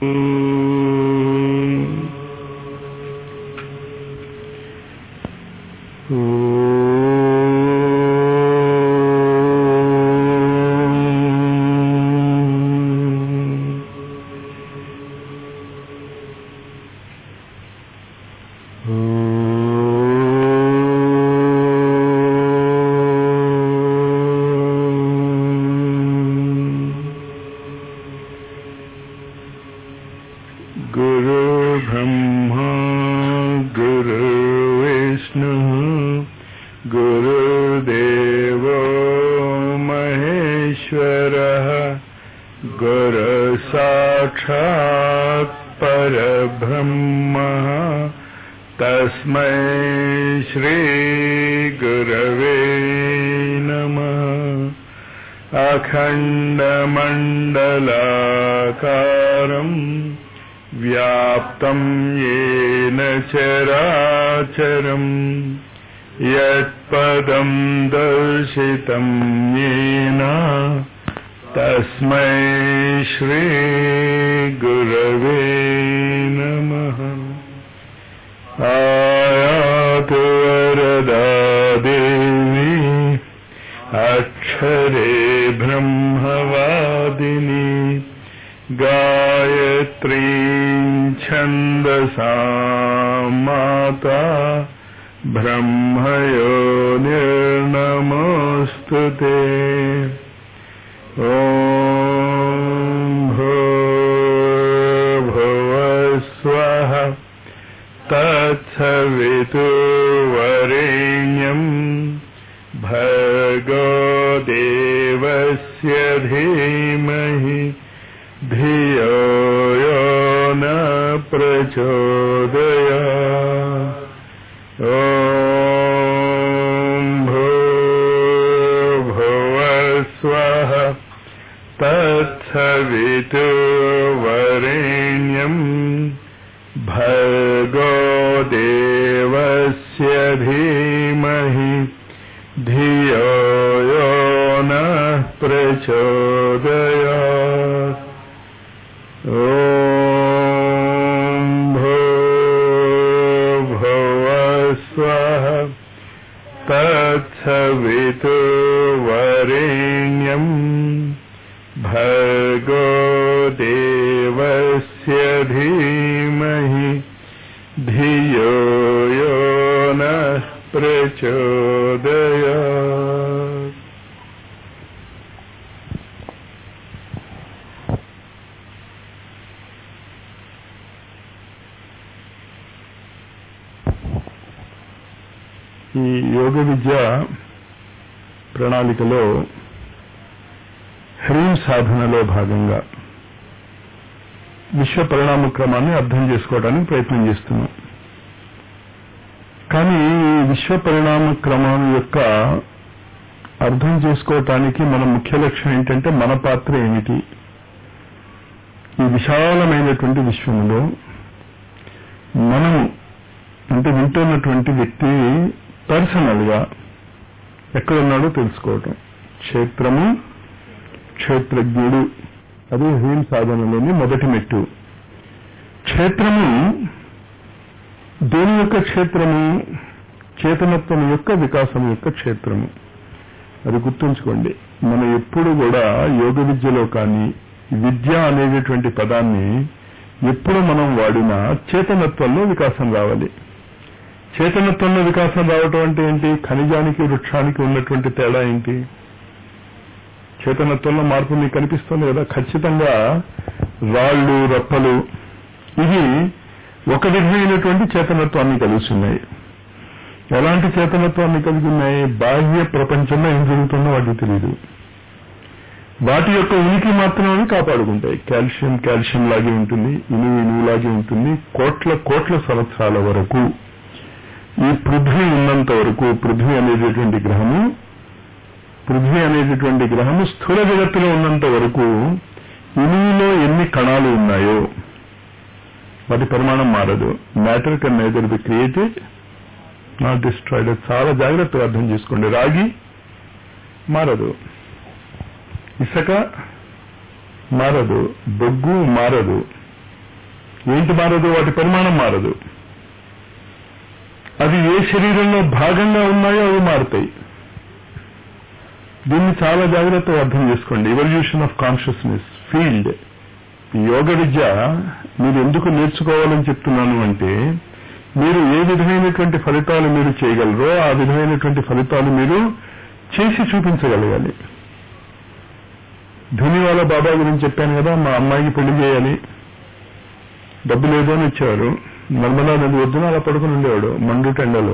गुरुर्ब्रह्मा गुरुर्विष्णुः गुरुर्देवो महेश्वरः गुरुसाक्षात् परब्रह्मः तस्मै श्रीगुरवे नमः अखण्डमण्डलाकारम् व्याप्तं येन चराचरम् यत्पदं दर्शितं येन तस्मै श्रीगुरवे नमः आयातु वरदा देवी अक्षरे ब्रह्मवादिनी गायत्रीं छन्दसा माता ब्रह्मयो निर्नमोऽस्तु ते ॐ भूर्भुवस्वः तत्सवितुर्वरेण्यम् भर्गो देवस्य धीमहि धियो यो न प्रचोदया ॐ भूर्भुवस्वः तत्सवितुर्वरेण्यम् भर्गो देवस्य धीमहि धियो यो नः प्रचोदयात् ॐ भूर्भुवस्वः तत्सवितुर्वरेण्यम् भर्गो देवस्य धीमहि धियो यो नः प्रचोदयात् ఈ యోగ విద్య ప్రణాళికలో హ్రీం సాధనలో భాగంగా విశ్వ పరిణామ క్రమాన్ని అర్థం చేసుకోవడానికి ప్రయత్నం చేస్తున్నాం కానీ ఈ విశ్వ పరిణామ క్రమం యొక్క అర్థం చేసుకోవటానికి మన ముఖ్య లక్ష్యం ఏంటంటే మన పాత్ర ఏమిటి ఈ విశాలమైనటువంటి విశ్వములో మనము అంటే వింటున్నటువంటి వ్యక్తి పర్సనల్ గా ఎక్కడున్నాడో తెలుసుకోవటం క్షేత్రము క్షేత్రజ్ఞుడు అది హ్రీం సాధనలోని మొదటి మెట్టు క్షేత్రము దేని యొక్క క్షేత్రము చేతనత్వం యొక్క వికాసం యొక్క క్షేత్రము అది గుర్తుంచుకోండి మనం ఎప్పుడు కూడా యోగ విద్యలో కానీ విద్య అనేటటువంటి పదాన్ని ఎప్పుడు మనం వాడినా చేతనత్వంలో వికాసం రావాలి చేతనత్వంలో వికాసం రావటం అంటే ఏంటి ఖనిజానికి వృక్షానికి ఉన్నటువంటి తేడా ఏంటి చేతనత్వంలో మార్పు మీకు కనిపిస్తుంది కదా ఖచ్చితంగా రాళ్ళు రప్పలు ఇవి ఒక విధమైనటువంటి చేతనత్వాన్ని కలిగి ఉన్నాయి ఎలాంటి చేతనత్వాన్ని కలిగి ఉన్నాయి బాహ్య ప్రపంచంలో ఏం జరుగుతుందో వాటికి తెలియదు వాటి యొక్క ఉనికి మాత్రం అవి కాపాడుకుంటాయి కాల్షియం కాల్షియం లాగే ఉంటుంది ఇనువు ఇనువు లాగే ఉంటుంది కోట్ల కోట్ల సంవత్సరాల వరకు ఈ పృథ్వీ ఉన్నంత వరకు పృథ్వీ అనేటటువంటి గ్రహము పృథ్వీ అనేటటువంటి గ్రహము స్థూల జగత్తులో ఉన్నంత వరకు ఇనువులో ఎన్ని కణాలు ఉన్నాయో వాటి పరిమాణం మారదు matter can neither be created not destroyed చాలా జాగ్రత్తగా అర్థం చేసుకోండి రాగి మారదు ఇసుక మారదు బొగ్గు మారదు ఏంటి మారదు వాటి పరిమాణం మారదు అవి ఏ శరీరంలో భాగంగా ఉన్నాయో అవి మారుతాయి దీన్ని చాలా జాగ్రత్తగా అర్థం చేసుకోండి ఎవల్యూషన్ ఆఫ్ కాన్షియస్నెస్ ఫీల్డ్ ఈ యోగ విద్య మీరు ఎందుకు నేర్చుకోవాలని చెప్తున్నాను అంటే మీరు ఏ విధమైనటువంటి ఫలితాలు మీరు చేయగలరో ఆ విధమైనటువంటి ఫలితాలు మీరు చేసి చూపించగలగాలి ధునివాల బాబా గురించి చెప్పాను కదా మా అమ్మాయికి పెళ్లి చేయాలి డబ్బు లేదు అని ఇచ్చేవారు నర్మదా నది వద్దున అలా పడుకుని ఉండేవాడు మండు టెండలో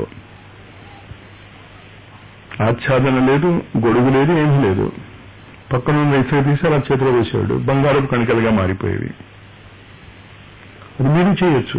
ఆచ్ఛాదన లేదు గొడుగు లేదు ఏమీ లేదు పక్కనున్న ఇసుక తీసి అలా చేతిలో వేసేవాడు బంగారపు కణికలుగా మారిపోయేవి అది మీరు చేయొచ్చు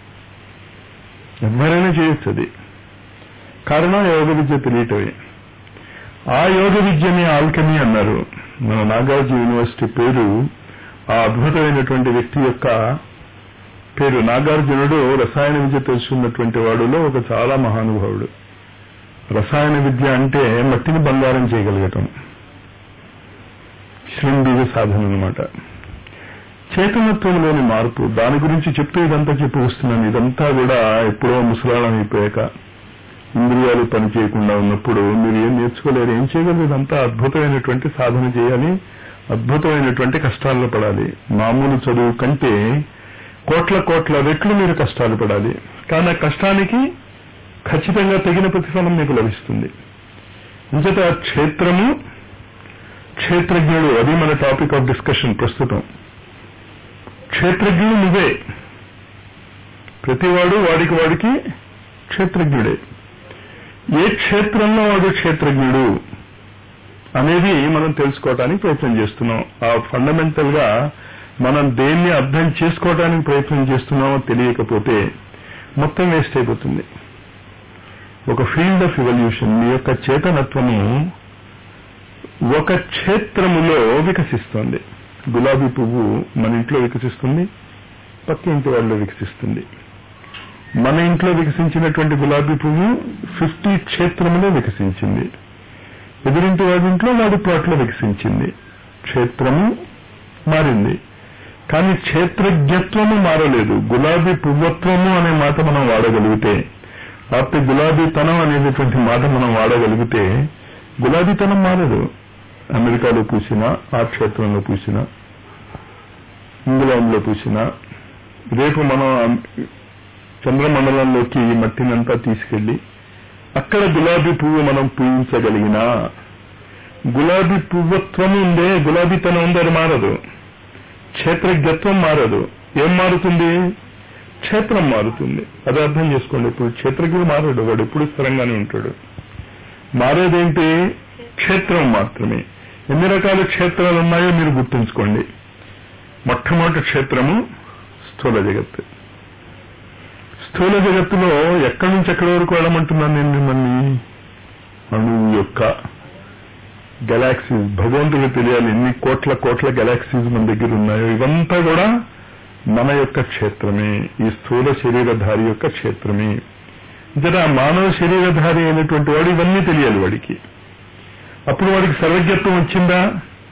ఎవరైనా చేయొచ్చు అది కారణం యోగ విద్య తెలియటమే ఆ యోగ విద్యని ఆల్కమీ అన్నారు మన నాగార్జున యూనివర్సిటీ పేరు ఆ అద్భుతమైనటువంటి వ్యక్తి యొక్క పేరు నాగార్జునుడు రసాయన విద్య తెలుసుకున్నటువంటి వాడులో ఒక చాలా మహానుభావుడు రసాయన విద్య అంటే మట్టిని బంగారం చేయగలగటం శృంబీజ సాధన అనమాట చైతన్యత్వంలోని మార్పు దాని గురించి చెప్తూ ఇదంతా చెప్పి వస్తున్నాను ఇదంతా కూడా ఎప్పుడో ముసలాళం అయిపోయాక ఇంద్రియాలు పని చేయకుండా ఉన్నప్పుడు మీరు ఏం నేర్చుకోలేరు ఏం చేయగలరు ఇదంతా అద్భుతమైనటువంటి సాధన చేయాలి అద్భుతమైనటువంటి కష్టాల్లో పడాలి మామూలు చదువు కంటే కోట్ల కోట్ల రెట్లు మీరు కష్టాలు పడాలి కానీ ఆ కష్టానికి ఖచ్చితంగా తగిన ప్రతిఫలం మీకు లభిస్తుంది ఇంకట క్షేత్రము క్షేత్రజ్ఞుడు అది మన టాపిక్ ఆఫ్ డిస్కషన్ ప్రస్తుతం క్షేత్రజ్ఞుడు నువ్వే ప్రతివాడు వాడికి వాడికి క్షేత్రజ్ఞుడే ఏ క్షేత్రంలో వాడు క్షేత్రజ్ఞుడు అనేది మనం తెలుసుకోవడానికి ప్రయత్నం చేస్తున్నాం ఆ ఫండమెంటల్ గా మనం దేన్ని అర్థం చేసుకోవడానికి ప్రయత్నం చేస్తున్నామో తెలియకపోతే మొత్తం వేస్ట్ అయిపోతుంది ఒక ఫీల్డ్ ఆఫ్ ఎవల్యూషన్ మీ యొక్క చేతనత్వము ఒక క్షేత్రములో వికసిస్తోంది గులాబీ పువ్వు మన ఇంట్లో వికసిస్తుంది పక్క ఇంటి వాళ్ళు వికసిస్తుంది మన ఇంట్లో వికసించినటువంటి గులాబీ పువ్వు ఫిఫ్టీ క్షేత్రములో వికసించింది ఎదురింటి వాడి ఇంట్లో వాడి ప్లాట్లో వికసించింది క్షేత్రము మారింది కానీ క్షేత్రజ్ఞత్వము మారలేదు గులాబీ పువ్వత్వము అనే మాట మనం వాడగలిగితే లేకపోతే గులాబీతనం అనేటటువంటి మాట మనం వాడగలిగితే గులాబీతనం మారదు అమెరికాలో పూసినా ఆ క్షేత్రంలో పూసినా ఇంగ్లాండ్లో పూసినా రేపు మనం చంద్రమండలంలోకి ఈ మట్టినంతా తీసుకెళ్లి అక్కడ గులాబీ పువ్వు మనం పూయించగలిగినా గులాబీ పువ్వత్వం ఉందే గులాబీతనం ఉందే అది మారదు క్షేత్రజ్ఞత్వం మారదు ఏం మారుతుంది క్షేత్రం మారుతుంది అది అర్థం చేసుకోండి ఇప్పుడు క్షేత్రజ్ఞుడు మారాడు వాడు ఎప్పుడు స్థిరంగానే ఉంటాడు మారేదేంటి క్షేత్రం మాత్రమే ఎన్ని రకాల క్షేత్రాలు ఉన్నాయో మీరు గుర్తుంచుకోండి మొట్టమొదటి క్షేత్రము స్థూల జగత్తు స్థూల జగత్తులో ఎక్కడి నుంచి ఎక్కడి వరకు వెళ్ళమంటున్నాను నేను మిమ్మల్ని అణువు యొక్క గెలాక్సీస్ భగవంతుడు తెలియాలి ఎన్ని కోట్ల కోట్ల గెలాక్సీస్ మన దగ్గర ఉన్నాయో ఇవంతా కూడా మన యొక్క క్షేత్రమే ఈ స్థూల శరీరధారి యొక్క క్షేత్రమే జర మానవ శరీరధారి అయినటువంటి వాడు ఇవన్నీ తెలియాలి వాడికి అప్పుడు వాడికి సర్వజ్ఞత్వం వచ్చిందా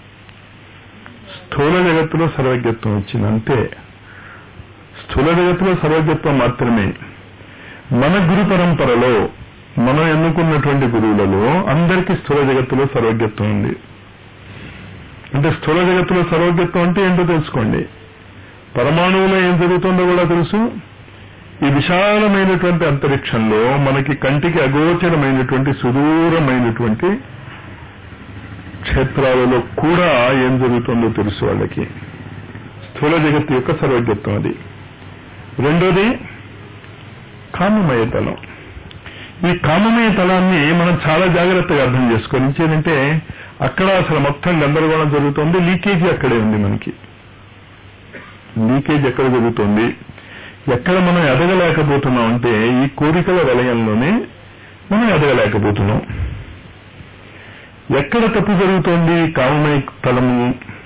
స్థూల జగత్తులో సర్వజ్ఞత్వం వచ్చింది అంతే స్థూల జగత్తులో సర్వజ్ఞత్వం మాత్రమే మన గురు పరంపరలో మనం ఎన్నుకున్నటువంటి గురువులలో అందరికీ స్థూల జగత్తులో సర్వజ్ఞత్వం ఉంది అంటే స్థూల జగత్తులో సర్వజ్ఞత్వం అంటే ఏంటో తెలుసుకోండి పరమాణువులో ఏం జరుగుతుందో కూడా తెలుసు ఈ విశాలమైనటువంటి అంతరిక్షంలో మనకి కంటికి అగోచరమైనటువంటి సుదూరమైనటువంటి క్షేత్రాలలో కూడా ఏం జరుగుతుందో తెలుసు వాళ్ళకి స్థూల జగత్తు యొక్క సర్వజ్ఞత్వం అది రెండోది కామమయ తలం ఈ కామమయ తలాన్ని మనం చాలా జాగ్రత్తగా అర్థం చేసుకోవాలి ఏంటంటే అక్కడ అసలు మొత్తం గందరగోళం జరుగుతుంది లీకేజీ అక్కడే ఉంది మనకి లీకేజ్ ఎక్కడ జరుగుతుంది ఎక్కడ మనం ఎదగలేకపోతున్నాం అంటే ఈ కోరికల వలయంలోనే మనం ఎదగలేకపోతున్నాం ఎక్కడ తప్పు జరుగుతోంది కామమయ తలము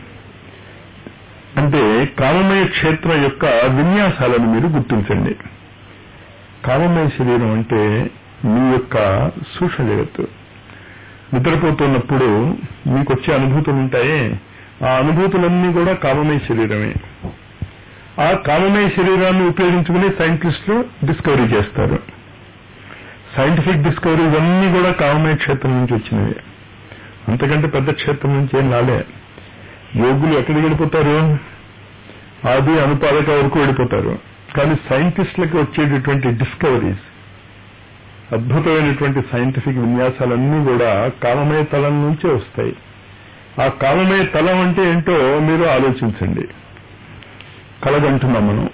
అంటే కామమయ క్షేత్రం యొక్క విన్యాసాలను మీరు గుర్తించండి కామమయ శరీరం అంటే మీ యొక్క సూక్ష్మ జగత్తు నిద్రపోతున్నప్పుడు మీకు వచ్చే అనుభూతులు ఉంటాయే ఆ అనుభూతులన్నీ కూడా కామమయ శరీరమే ఆ కామమయ శరీరాన్ని ఉపయోగించుకుని సైంటిస్టులు డిస్కవరీ చేస్తారు సైంటిఫిక్ డిస్కవరీస్ అన్నీ కూడా కామమయ క్షేత్రం నుంచి వచ్చినవి అంతకంటే పెద్ద క్షేత్రం నుంచి ఏం రాలే యోగులు ఎక్కడికి వెళ్ళిపోతారు ఆది అనుపాదక వరకు వెళ్ళిపోతారు కానీ సైంటిస్టులకు వచ్చేటటువంటి డిస్కవరీస్ అద్భుతమైనటువంటి సైంటిఫిక్ విన్యాసాలన్నీ కూడా కామమయ తలం నుంచే వస్తాయి ఆ కామమయ తలం అంటే ఏంటో మీరు ఆలోచించండి కలగంటున్నాం మనం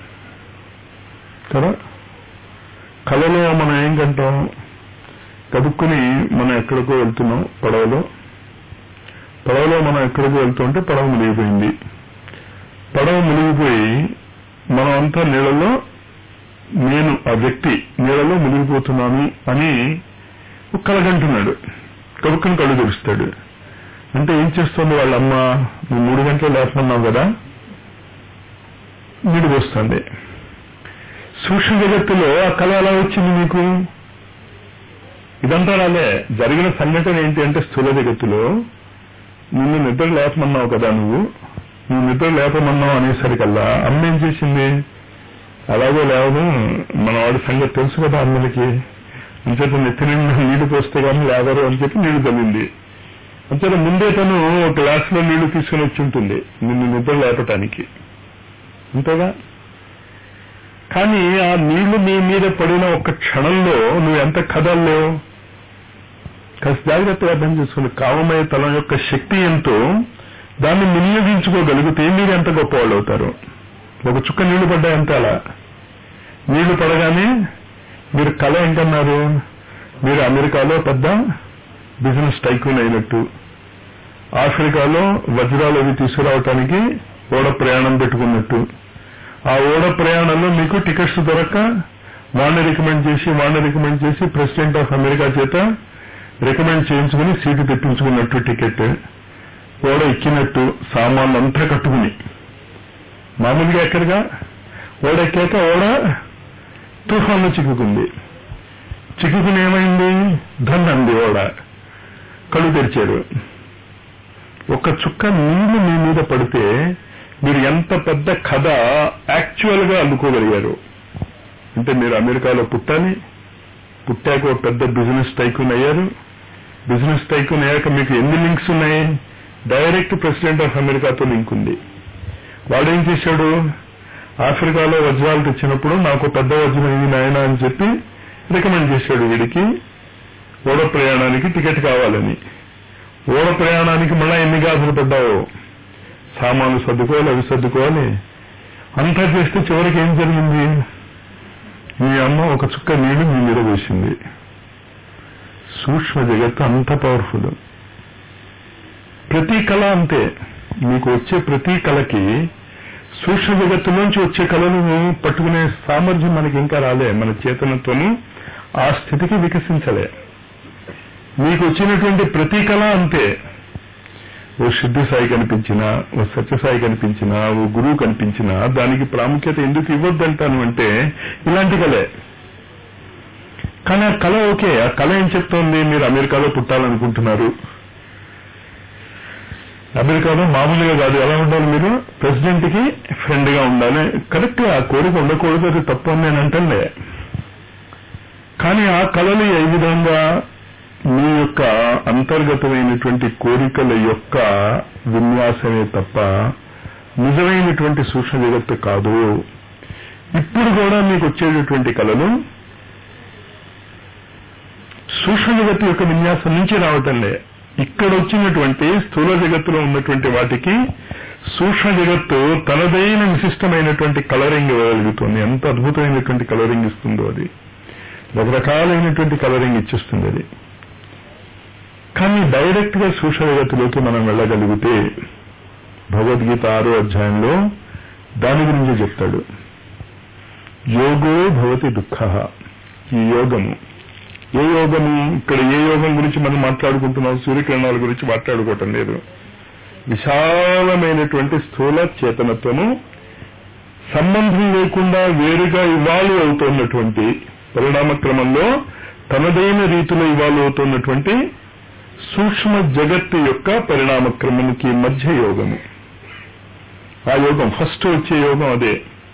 కదా కళలో మనం ఏం కంటాం కదుక్కుని మనం ఎక్కడికో వెళ్తున్నాం పడవలో పడవలో మనం ఎక్కడికో వెళ్తుంటే పడవ మునిగిపోయింది పడవ మునిగిపోయి మనం అంతా నీళ్ళలో నేను ఆ వ్యక్తి నీళ్ళలో మునిగిపోతున్నాను అని కలగంటున్నాడు కబుక్కుని కళ్ళు తెరుస్తాడు అంటే ఏం చేస్తుంది వాళ్ళ అమ్మ నువ్వు మూడు గంటలు లేస్తున్నావు కదా నీడు పోస్తుంది సూక్ష్మ జగత్తులో ఆ కళ ఎలా వచ్చింది మీకు ఇదంతా రాలే జరిగిన సంఘటన ఏంటి అంటే స్థూల జగత్తులో నిన్ను నిద్ర లేపమన్నావు కదా నువ్వు నువ్వు నిద్ర లేపమన్నావు అనేసరికల్లా అమ్మ ఏం చేసింది అలాగే లేవదు మన వాడి సంగతి తెలుసు కదా అమ్మలకి అంచేత నెత్తి నిండా నీళ్లు పోస్తే కానీ లేవరు అని చెప్పి నీళ్లు తల్లింది అంచేత ముందే తను ఒక గ్లాసులో నీళ్లు తీసుకుని వచ్చి ఉంటుంది నిన్ను నిద్ర లేపటానికి అంతేగా కానీ ఆ నీళ్లు నీ మీద పడిన ఒక క్షణంలో నువ్వు ఎంత కదల్లేవు కాస్త జాగ్రత్తగా అర్థం చేసుకోండి కామమయ తలం యొక్క శక్తి ఎంతో దాన్ని వినియోగించుకోగలిగితే మీరు ఎంత గొప్పవాళ్ళు అవుతారు ఒక చుక్క నీళ్లు పడ్డాయంటే అలా నీళ్లు పడగానే మీరు కళ ఏంటన్నారు మీరు అమెరికాలో పెద్ద బిజినెస్ టైకూన్ అయినట్టు ఆఫ్రికాలో వజ్రాలు అవి తీసుకురావటానికి ఓడ ప్రయాణం పెట్టుకున్నట్టు ఆ ఓడ ప్రయాణంలో మీకు టికెట్స్ దొరక్క వాడిని రికమెండ్ చేసి వాడిని రికమెండ్ చేసి ప్రెసిడెంట్ ఆఫ్ అమెరికా చేత రికమెండ్ చేయించుకుని సీటు తెప్పించుకున్నట్టు టికెట్ ఓడ ఎక్కినట్టు సామాన్లు అంతా కట్టుకుని మామూలుగా ఎక్కడిగా ఓడ ఎక్కాక ఓడ తుఫాన్లో చిక్కుకుంది చిక్కుకుని ఏమైంది దండంది ఓడ కళ్ళు తెరిచారు ఒక చుక్క నీళ్లు మీ మీద పడితే మీరు ఎంత పెద్ద కథ యాక్చువల్ గా అల్లుకోగలిగారు అంటే మీరు అమెరికాలో పుట్టాలి పుట్టాక ఒక పెద్ద బిజినెస్ టైకూన్ అయ్యారు బిజినెస్ టైకూన్ అయ్యాక మీకు ఎన్ని లింక్స్ ఉన్నాయి డైరెక్ట్ ప్రెసిడెంట్ ఆఫ్ అమెరికాతో లింక్ ఉంది వాడు ఏం చేశాడు ఆఫ్రికాలో వజ్రాలు తెచ్చినప్పుడు నాకు పెద్ద వజ్రం ఇది నాయన అని చెప్పి రికమెండ్ చేశాడు వీడికి ఓడ ప్రయాణానికి టికెట్ కావాలని ఓడ ప్రయాణానికి మళ్ళా ఎన్ని గాజులు పడ్డావో సామాన్లు సర్దుకోవాలి అవి సర్దుకోవాలి అంతా చేస్తే చివరికి ఏం జరిగింది మీ అమ్మ ఒక చుక్క నీళ్లు మీ మీద పోసింది సూక్ష్మ జగత్తు అంత పవర్ఫుల్ ప్రతి కళ అంతే మీకు వచ్చే ప్రతి కళకి సూక్ష్మ జగత్తు నుంచి వచ్చే కళలను పట్టుకునే సామర్థ్యం మనకి ఇంకా రాలే మన చేతనత్వము ఆ స్థితికి వికసించలే మీకు వచ్చినటువంటి ప్రతి కళ అంతే ఓ సిద్ధి సాయి కనిపించినా ఓ సత్యసాయి కనిపించినా ఓ గురువు కనిపించినా దానికి ప్రాముఖ్యత ఎందుకు ఇవ్వద్దంటాను అంటే ఇలాంటి కళే కానీ ఆ కళ ఓకే ఆ కళ ఏం చెప్తోంది మీరు అమెరికాలో పుట్టాలనుకుంటున్నారు అమెరికాలో మామూలుగా కాదు ఎలా ఉండాలి మీరు ప్రెసిడెంట్ కి ఫ్రెండ్ గా ఉండాలి కరెక్ట్ ఆ కోరిక ఉండకూడదు అది తప్పు అని నేను అంటలే కానీ ఆ కళలు ఏ విధంగా మీ యొక్క అంతర్గతమైనటువంటి కోరికల యొక్క విన్యాసమే తప్ప నిజమైనటువంటి సూక్ష్మ జగత్తు కాదు ఇప్పుడు కూడా మీకు వచ్చేటటువంటి కళలు సూక్ష్మ జగత్తు యొక్క విన్యాసం నుంచి రావటంలే ఇక్కడ వచ్చినటువంటి స్థూల జగత్తులో ఉన్నటువంటి వాటికి సూక్ష్మ జగత్తు తనదైన విశిష్టమైనటువంటి కలరింగ్ ఇవ్వగలుగుతుంది ఎంత అద్భుతమైనటువంటి కలరింగ్ ఇస్తుందో అది రకరకాలైనటువంటి కలరింగ్ ఇచ్చిస్తుంది అది కానీ డైరెక్ట్ గా సూక్ష్మ జగత్తులోకి మనం వెళ్ళగలిగితే భగవద్గీత ఆరో అధ్యాయంలో దాని గురించి చెప్తాడు యోగో భవతి దుఃఖ ఈ యోగము ఏ యోగము ఇక్కడ ఏ యోగం గురించి మనం మాట్లాడుకుంటున్నాం సూర్యకిరణాల గురించి మాట్లాడుకోవటం లేదు విశాలమైనటువంటి స్థూల చేతనత్వము సంబంధం లేకుండా వేరుగా ఇవాల్వ్ అవుతున్నటువంటి పరిణామ క్రమంలో తనదైన రీతిలో ఇవాల్వ్ అవుతున్నటువంటి సూక్ష్మ జగత్తు యొక్క పరిణామ క్రమంకి మధ్య యోగము ఆ యోగం ఫస్ట్ వచ్చే యోగం అదే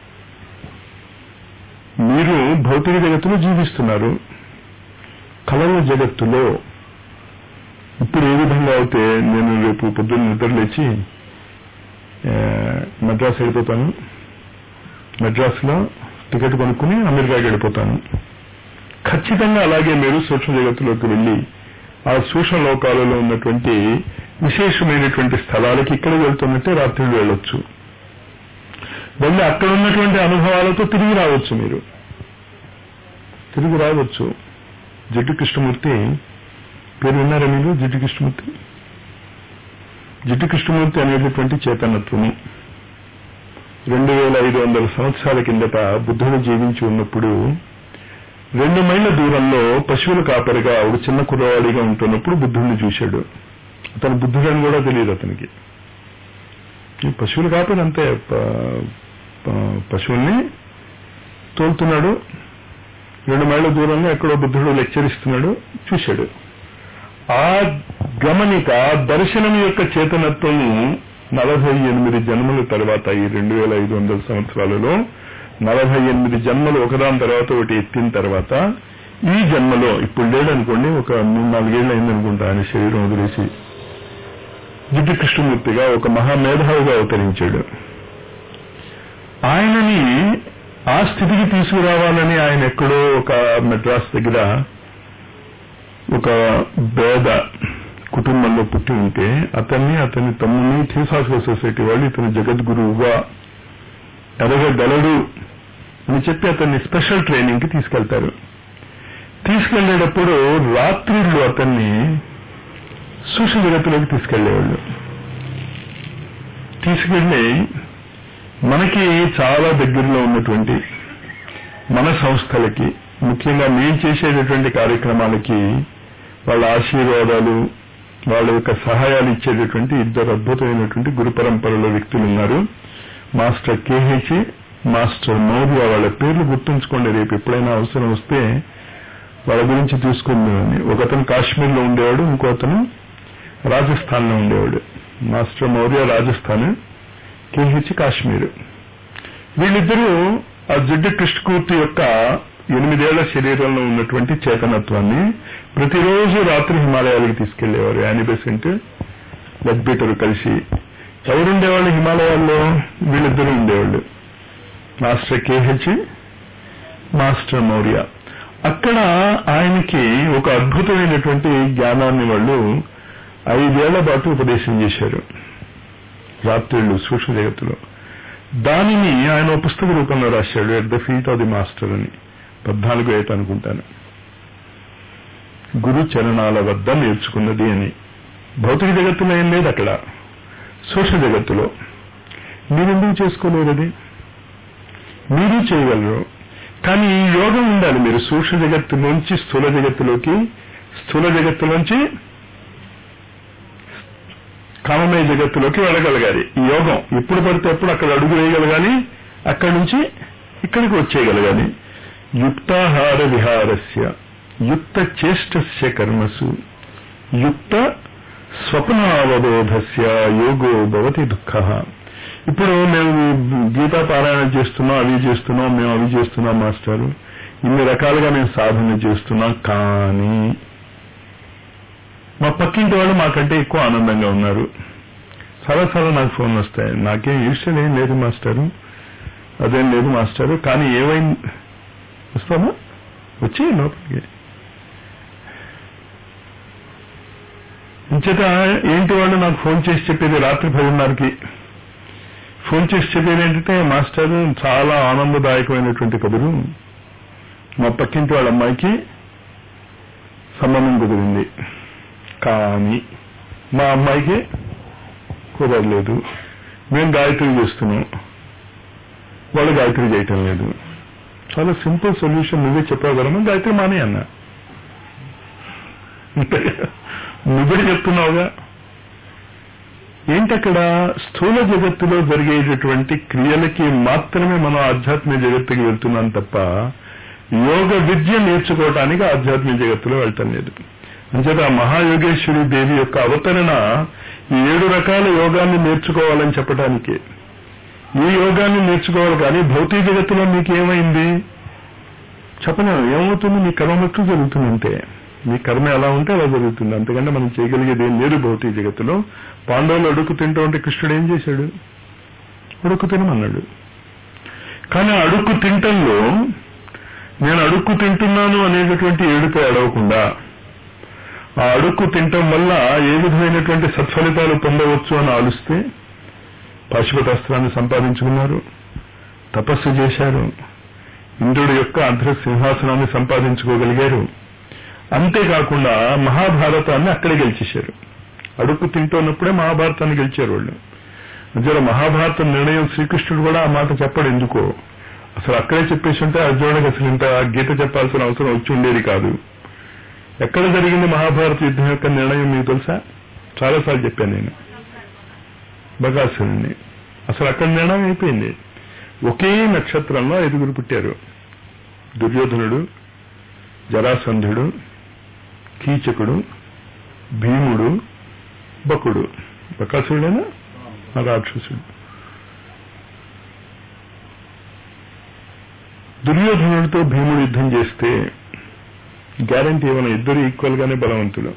మీరు భౌతిక జగత్తులో జీవిస్తున్నారు కళల జగత్తులో ఇప్పుడు ఏ విధంగా అయితే నేను రేపు పొద్దున్న నిద్ర లేచి ఆ, మద్రాసు వెళ్ళిపోతాను మద్రాసులో టికెట్ కొనుక్కుని అమెరికాకి వెళ్ళిపోతాను ఖచ్చితంగా అలాగే మీరు సూక్ష్మ జగత్తులోకి వెళ్ళి ఆ సూక్ష్మ లోకాలలో ఉన్నటువంటి విశేషమైనటువంటి స్థలాలకి ఇక్కడ వెళ్తున్నట్టే రాత్రులు వెళ్ళొచ్చు వెళ్ళి అక్కడ ఉన్నటువంటి అనుభవాలతో తిరిగి రావచ్చు మీరు తిరిగి రావచ్చు జిడ్డు కృష్ణమూర్తి పేరు విన్నారా మీరు జిడ్డు కృష్ణమూర్తి జిడ్డు కృష్ణమూర్తి అనేటటువంటి చేతనత్వము రెండు వేల ఐదు వందల సంవత్సరాల కిందట బుద్ధుడు జీవించి ఉన్నప్పుడు రెండు మైళ్ళ దూరంలో పశువుల కాపరిగా ఒక చిన్న కుర్రవాడిగా ఉంటున్నప్పుడు బుద్ధుడిని చూశాడు అతను బుద్ధుడని కూడా తెలియదు అతనికి ఈ పశువుల కాపరి అంతే ప- ప- పశువుల్ని తోలుతున్నాడు రెండు మైళ్ళ దూరంలో ఎక్కడో బుద్ధుడు లెక్చర్ ఇస్తున్నాడు చూశాడు ఆ గమనిక దర్శనం యొక్క చేతనత్వము నలభై ఎనిమిది జన్మల తర్వాత ఈ రెండు వేల ఐదు వందల సంవత్సరాలలో నలభై ఎనిమిది జన్మలు ఒకదాని తర్వాత ఒకటి ఎత్తిన తర్వాత ఈ జన్మలో ఇప్పుడు లేడనుకోండి ఒక మూడు నాలుగేళ్ళు అయిందనుకుంటా ఆయన శరీరం వదిలేసి జిడ్డు కృష్ణమూర్తిగా ఒక మహామేధావిగా అవతరించాడు ఆయనని ఆ స్థితికి తీసుకురావాలని ఆయన ఎక్కడో ఒక మెడ్రాస్ దగ్గర ఒక పేద కుటుంబంలో పుట్టి ఉంటే అతన్ని అతని తమ్ముని థియోసాఫికల్ సొసైటీ వాళ్ళు ఇతను జగద్గురువుగా ఎదగగలడు అని చెప్పి అతన్ని స్పెషల్ ట్రైనింగ్ కి తీసుకెళ్తారు తీసుకెళ్లేటప్పుడు రాత్రిళ్ళు అతన్ని సూక్ష్మ జగత్తులోకి తీసుకెళ్లేవాళ్ళు తీసుకెళ్లి మనకి చాలా దగ్గరలో ఉన్నటువంటి మన సంస్థలకి ముఖ్యంగా మేము చేసేటటువంటి కార్యక్రమాలకి వాళ్ళ ఆశీర్వాదాలు వాళ్ళ యొక్క సహాయాలు ఇచ్చేటటువంటి ఇద్దరు అద్భుతమైనటువంటి గురు పరంపరలో వ్యక్తులు ఉన్నారు మాస్టర్ కేహెచ్ మాస్టర్ మౌర్య వాళ్ళ పేర్లు గుర్తుంచుకోండి రేపు ఎప్పుడైనా అవసరం వస్తే వాళ్ళ గురించి తీసుకుందామని ఒకతను కాశ్మీర్లో ఉండేవాడు ఇంకో అతను రాజస్థాన్ లో ఉండేవాడు మాస్టర్ మౌర్య రాజస్థాన్ కేహెచ్ కాశ్మీర్ వీళ్ళిద్దరూ ఆ జిడ్డు కృష్ణకూర్తి యొక్క ఎనిమిదేళ్ల శరీరంలో ఉన్నటువంటి చేతనత్వాన్ని ప్రతిరోజు రాత్రి హిమాలయాలకు తీసుకెళ్లేవారు యానిబెసెంట్ లెగ్బీటర్ కలిసి ఎవరుండేవాళ్ళు హిమాలయాల్లో వీళ్ళిద్దరూ ఉండేవాళ్ళు మాస్టర్ కేహెచ్ మాస్టర్ మౌర్య అక్కడ ఆయనకి ఒక అద్భుతమైనటువంటి జ్ఞానాన్ని వాళ్ళు ఐదేళ్ల పాటు ఉపదేశం చేశారు రాత్రిళ్ళు సూక్ష్మ జగత్తులో దానిని ఆయన ఓ పుస్తక రూపంలో రాశాడు at the feet of the master అని పద్నాలుగు ఏట అనుకుంటాను గురు చరణాల వద్ద నేర్చుకున్నది అని భౌతిక జగత్తులో ఏం లేదు అక్కడ సూక్ష్మ జగత్తులో మీరెందుకు చేసుకోలేరు అది మీరు చేయగలరు కానీ ఈ యోగం ఉండాలి మీరు సూక్ష్మ జగత్తు నుంచి స్థూల జగత్తులోకి స్థూల జగత్తులోంచి కామమయ జగత్తులోకి వెళ్ళగలగాలి ఈ యోగం ఎప్పుడు పడితే అప్పుడు అక్కడ అడుగు వేయగలగాలి అక్కడి నుంచి ఇక్కడికి వచ్చేయగలగాలి యుక్తాహార విహారస్య యుక్త చేష్టస్య కర్మసు యుక్త స్వప్నావబోధస్య యోగో భవతి దుఃఖ ఇప్పుడు మేము గీతా పారాయణ చేస్తున్నాం అవి చేస్తున్నాం మేము అవి చేస్తున్నాం మాస్టారు ఇన్ని రకాలుగా మేము సాధన చేస్తున్నాం కానీ మా పక్కింటి వాళ్ళు మాకంటే ఎక్కువ ఆనందంగా ఉన్నారు చాలా చాలా నాకు ఫోన్ వస్తాయి నాకేం ఈర్ష్యం ఏం లేదు మాస్టారు అదేం లేదు మాస్టారు కానీ ఏమైంది వస్తామా వచ్చి లోపలికి ఇంచేత ఏంటి వాళ్ళు నాకు ఫోన్ చేసి చెప్పేది రాత్రి పదిన్నరకి ఫోన్ చేసి చెప్పేది ఏంటంటే మాస్టర్ చాలా ఆనందదాయకమైనటువంటి కబురు మా పక్కింటి వాళ్ళ అమ్మాయికి సంబంధం కుదిరింది కానీ మా అమ్మాయికి కుదరలేదు మేము గాయత్రి చేస్తున్నాం వాళ్ళు గాయత్రి చేయటం లేదు చాలా సింపుల్ సొల్యూషన్ నువ్వే చెప్పగలమా గాయత్రి మానే అన్నా నువ్వే చెప్తున్నావుగా ఏంటక్కడ స్థూల జగత్తులో జరిగేటటువంటి క్రియలకి మాత్రమే మనం ఆధ్యాత్మిక జగత్తుకి వెళ్తున్నాం తప్ప యోగ విద్య నేర్చుకోవటానికి ఆధ్యాత్మిక జగత్తులో వెళ్ళటం లేదు అంచేత ఆ మహాయోగేశ్వరి దేవి యొక్క అవతరణ ఈ ఏడు రకాల యోగాన్ని నేర్చుకోవాలని చెప్పడానికి ఈ యోగాన్ని నేర్చుకోవాలి కానీ భౌతిక జగత్తులో మీకు ఏమైంది చెప్పలేము ఏమవుతుంది మీ కర్మ మట్టు జరుగుతుంది అంతే మీ కర్మ ఎలా ఉంటే అలా జరుగుతుంది అంతకంటే మనం చేయగలిగేది ఏం లేదు భౌతిక జగత్తులో పాండవులు అడుగు తింటూ ఉంటే కృష్ణుడు ఏం చేశాడు అడుక్కు తినమన్నాడు కానీ అడుక్కు తింటంలో నేను అడుక్కు తింటున్నాను అనేటటువంటి ఏడుపై అడవకుండా ఆ అడుక్కు తింటం వల్ల ఏ విధమైనటువంటి సత్ఫలితాలు పొందవచ్చు అని ఆలోస్తే పాశుపతాస్త్రాన్ని సంపాదించుకున్నారు తపస్సు చేశారు ఇంద్రుడి యొక్క అర్ధ సింహాసనాన్ని సంపాదించుకోగలిగారు అంతేకాకుండా మహాభారతాన్ని అక్కడే గెలిచేశారు అడుక్కు తింటున్నప్పుడే మహాభారతాన్ని గెలిచారు వాళ్ళు నిజంగా మహాభారత నిర్ణయం శ్రీకృష్ణుడు కూడా ఆ మాట చెప్పడు ఎందుకో అసలు అక్కడే చెప్పేసి ఉంటే అర్జునుడికి అసలు ఇంత గీత చెప్పాల్సిన అవసరం వచ్చి ఉండేది కాదు ఎక్కడ జరిగింది మహాభారత యుద్ధం యొక్క నిర్ణయం మీకు తెలుసా చాలాసార్లు చెప్పాను నేను బగాసురుణ్ణి అసలు అక్కడ నిర్ణయం అయిపోయింది ఒకే నక్షత్రంలో ఐదుగురు పుట్టారు దుర్యోధనుడు జరాసంధుడు కీచకుడు భీముడు బకుడు బకాసురుడేనా ఆ రాక్షసుడు దుర్యోధనుడితో భీముడు యుద్ధం చేస్తే గ్యారంటీ ఏమైనా ఇద్దరు ఈక్వల్ గానే బలవంతుడు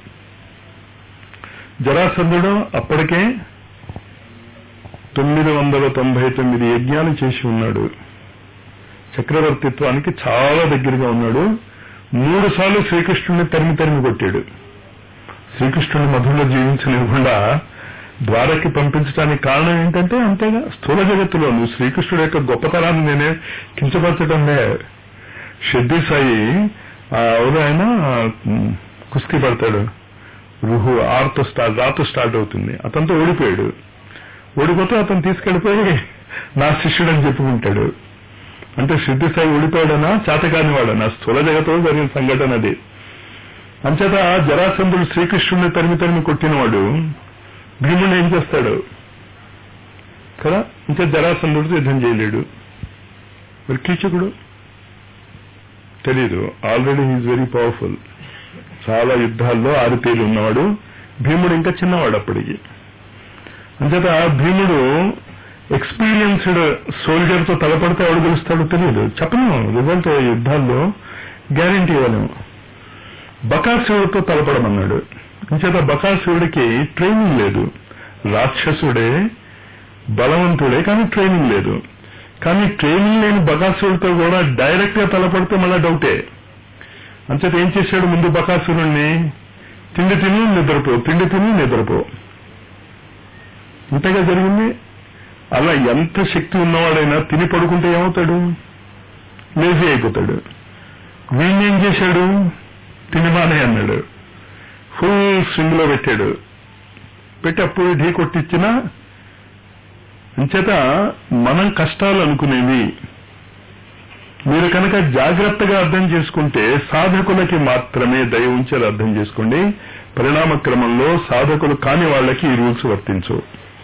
జరాసంధుడు అప్పటికే తొమ్మిది వందల తొంభై తొమ్మిది యజ్ఞాలు చేసి ఉన్నాడు చక్రవర్తిత్వానికి చాలా దగ్గరగా ఉన్నాడు మూడు సార్లు శ్రీకృష్ణుడిని తరిమి తరిమి కొట్టాడు శ్రీకృష్ణుడిని మధురలో జీవించనివ్వకుండా ద్వారకి పంపించడానికి కారణం ఏంటంటే అంతేగా స్థూల జగత్తులో నువ్వు శ్రీకృష్ణుడు యొక్క గొప్పతనాన్ని నేనే కించపరచడం లే షెడ్డి సాయి ఎవరు ఆయన ఉమ్, కుస్తీ పడతాడు రుహు ఆరుతో స్టార్ట్ రాతో స్టార్ట్ అవుతుంది అతనితో ఓడిపోయాడు ఓడిపోతే అతను తీసుకెళ్లిపోయి నా శిష్యుడు అని చెప్పుకుంటాడు అంటే సిద్ధి సాయి ఓడిపోయాడనా చేతకాని వాడనా స్థూల జగత్తులో జరిగిన సంఘటన అది అంచేత జరాసంధుడు శ్రీకృష్ణుడిని తరిమి తరిమి కొట్టినవాడు భీముడిని ఏం చేస్తాడు కదా ఇంకా జరాసంధుడితో యుద్ధం చేయలేడు మరి కీచకుడు తెలీదు ఆల్రెడీ హీజ్ వెరీ పవర్ఫుల్ చాలా యుద్ధాల్లో ఆరితేలి ఉన్నవాడు భీముడు ఇంకా చిన్నవాడు అప్పటికి అంచేత భీముడు ఎక్స్పీరియన్స్డ్ సోల్జర్ తో తలపడితే ఎవడు గెలుస్తాడో తెలియదు చెప్పలేము రిజల్ట్ యుద్ధాల్లో గ్యారంటీ ఇవ్వలేము బకాసురుడితో తలపడమన్నాడు అంచేత బకాసురుడికి ట్రైనింగ్ లేదు రాక్షసుడే బలవంతుడే కానీ ట్రైనింగ్ లేదు కానీ ట్రైనింగ్ లేని బకాసురుడితో కూడా డైరెక్ట్ గా తలపడితే మళ్ళా డౌటే అంచేత ఏం చేశాడు ముందు బకాసురుణ్ణి తిండి తిని నిద్రపో తిండి తిని నిద్రపో ఇంతగా జరిగింది అలా ఎంత శక్తి ఉన్నవాడైనా తిని పడుకుంటే ఏమవుతాడు లేజీ అయిపోతాడు వీణ్ణి ఏం చేశాడు తిని మానే అన్నాడు ఫుల్ స్వింగ్ లో పెట్టాడు పెట్టి అప్పుడు ఢీ కొట్టించినా అంచేత మనం కష్టాలు అనుకునేవి మీరు కనుక జాగ్రత్తగా అర్థం చేసుకుంటే సాధకులకి మాత్రమే దయ ఉంచేది అర్థం చేసుకోండి పరిణామ క్రమంలో సాధకులు కాని వాళ్ళకి ఈ రూల్స్ వర్తించవు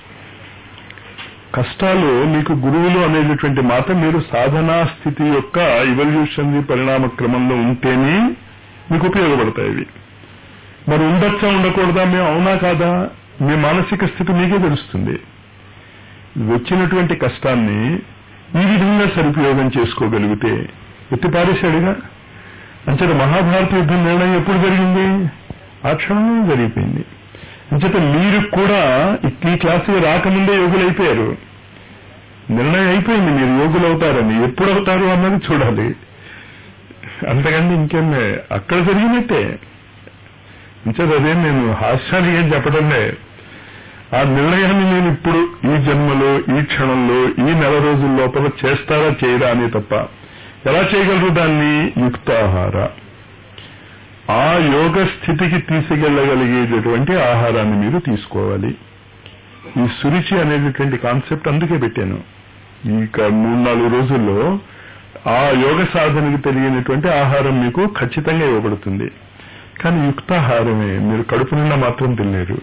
కష్టాలు మీకు గురువులు అనేటటువంటి మాట మీరు సాధనా స్థితి యొక్క ఇవల్యూషనరీ పరిణామ క్రమంలో ఉంటేనే మీకు ఉపయోగపడతాయి ఇవి మరి ఉండొచ్చా ఉండకూడదా మేము అవునా కాదా మీ మానసిక స్థితి మీకే తెలుస్తుంది వచ్చినటువంటి కష్టాన్ని ఈ విధంగా సదుపయోగం చేసుకోగలిగితే ఎత్తిపారేశాడుగా అంచేత మహాభారత యుద్ధం నిర్ణయం ఎప్పుడు జరిగింది ఆ క్షణంలో జరిగిపోయింది అంచేత మీరు కూడా ఈ క్లాసుకి రాకముందే యోగులైపోయారు నిర్ణయం అయిపోయింది మీరు యోగులు అవుతారని ఎప్పుడు అవుతారు అన్నది చూడాలి అంతకంటే ఇంకేం లే. అక్కడ జరిగినట్టే అంచేత అదేం నేను హాస్యానికి ఏం చెప్పడం లే ఆ నిర్ణయాన్ని నేను ఇప్పుడు ఈ జన్మలో ఈ క్షణంలో ఈ నెల రోజుల లోపల చేస్తారా చేయరా అని తప్ప ఎలా చేయగలరు దాన్ని యుక్తాహార ఆ యోగ స్థితికి తీసుకెళ్లగలిగేటటువంటి ఆహారాన్ని మీరు తీసుకోవాలి ఈ సురుచి అనేటటువంటి కాన్సెప్ట్ అందుకే పెట్టాను ఇక మూడు నాలుగు రోజుల్లో ఆ యోగ సాధనకి తెలియనటువంటి ఆహారం మీకు ఖచ్చితంగా ఇవ్వబడుతుంది కానీ యుక్తాహారమే మీరు కడుపు నిండా మాత్రం తినలేరు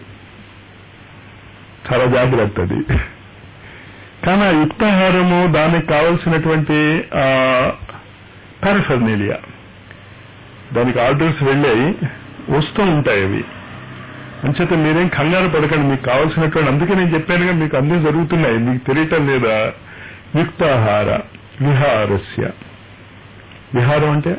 చాలా జాగ్రత్త అది కానీ ఆ యుక్తాహారము దానికి కావలసినటువంటి పారఫర్నేలియా దానికి ఆర్డర్స్ వెళ్ళాయి వస్తూ ఉంటాయి అవి అంచేత మీరేం కంగారు పడకండి మీకు కావాల్సినటువంటి అందుకే నేను చెప్పానుగా మీకు అన్నీ జరుగుతున్నాయి మీకు తెలియటం లేదా యుక్తాహార విహారస్య విహారం అంటే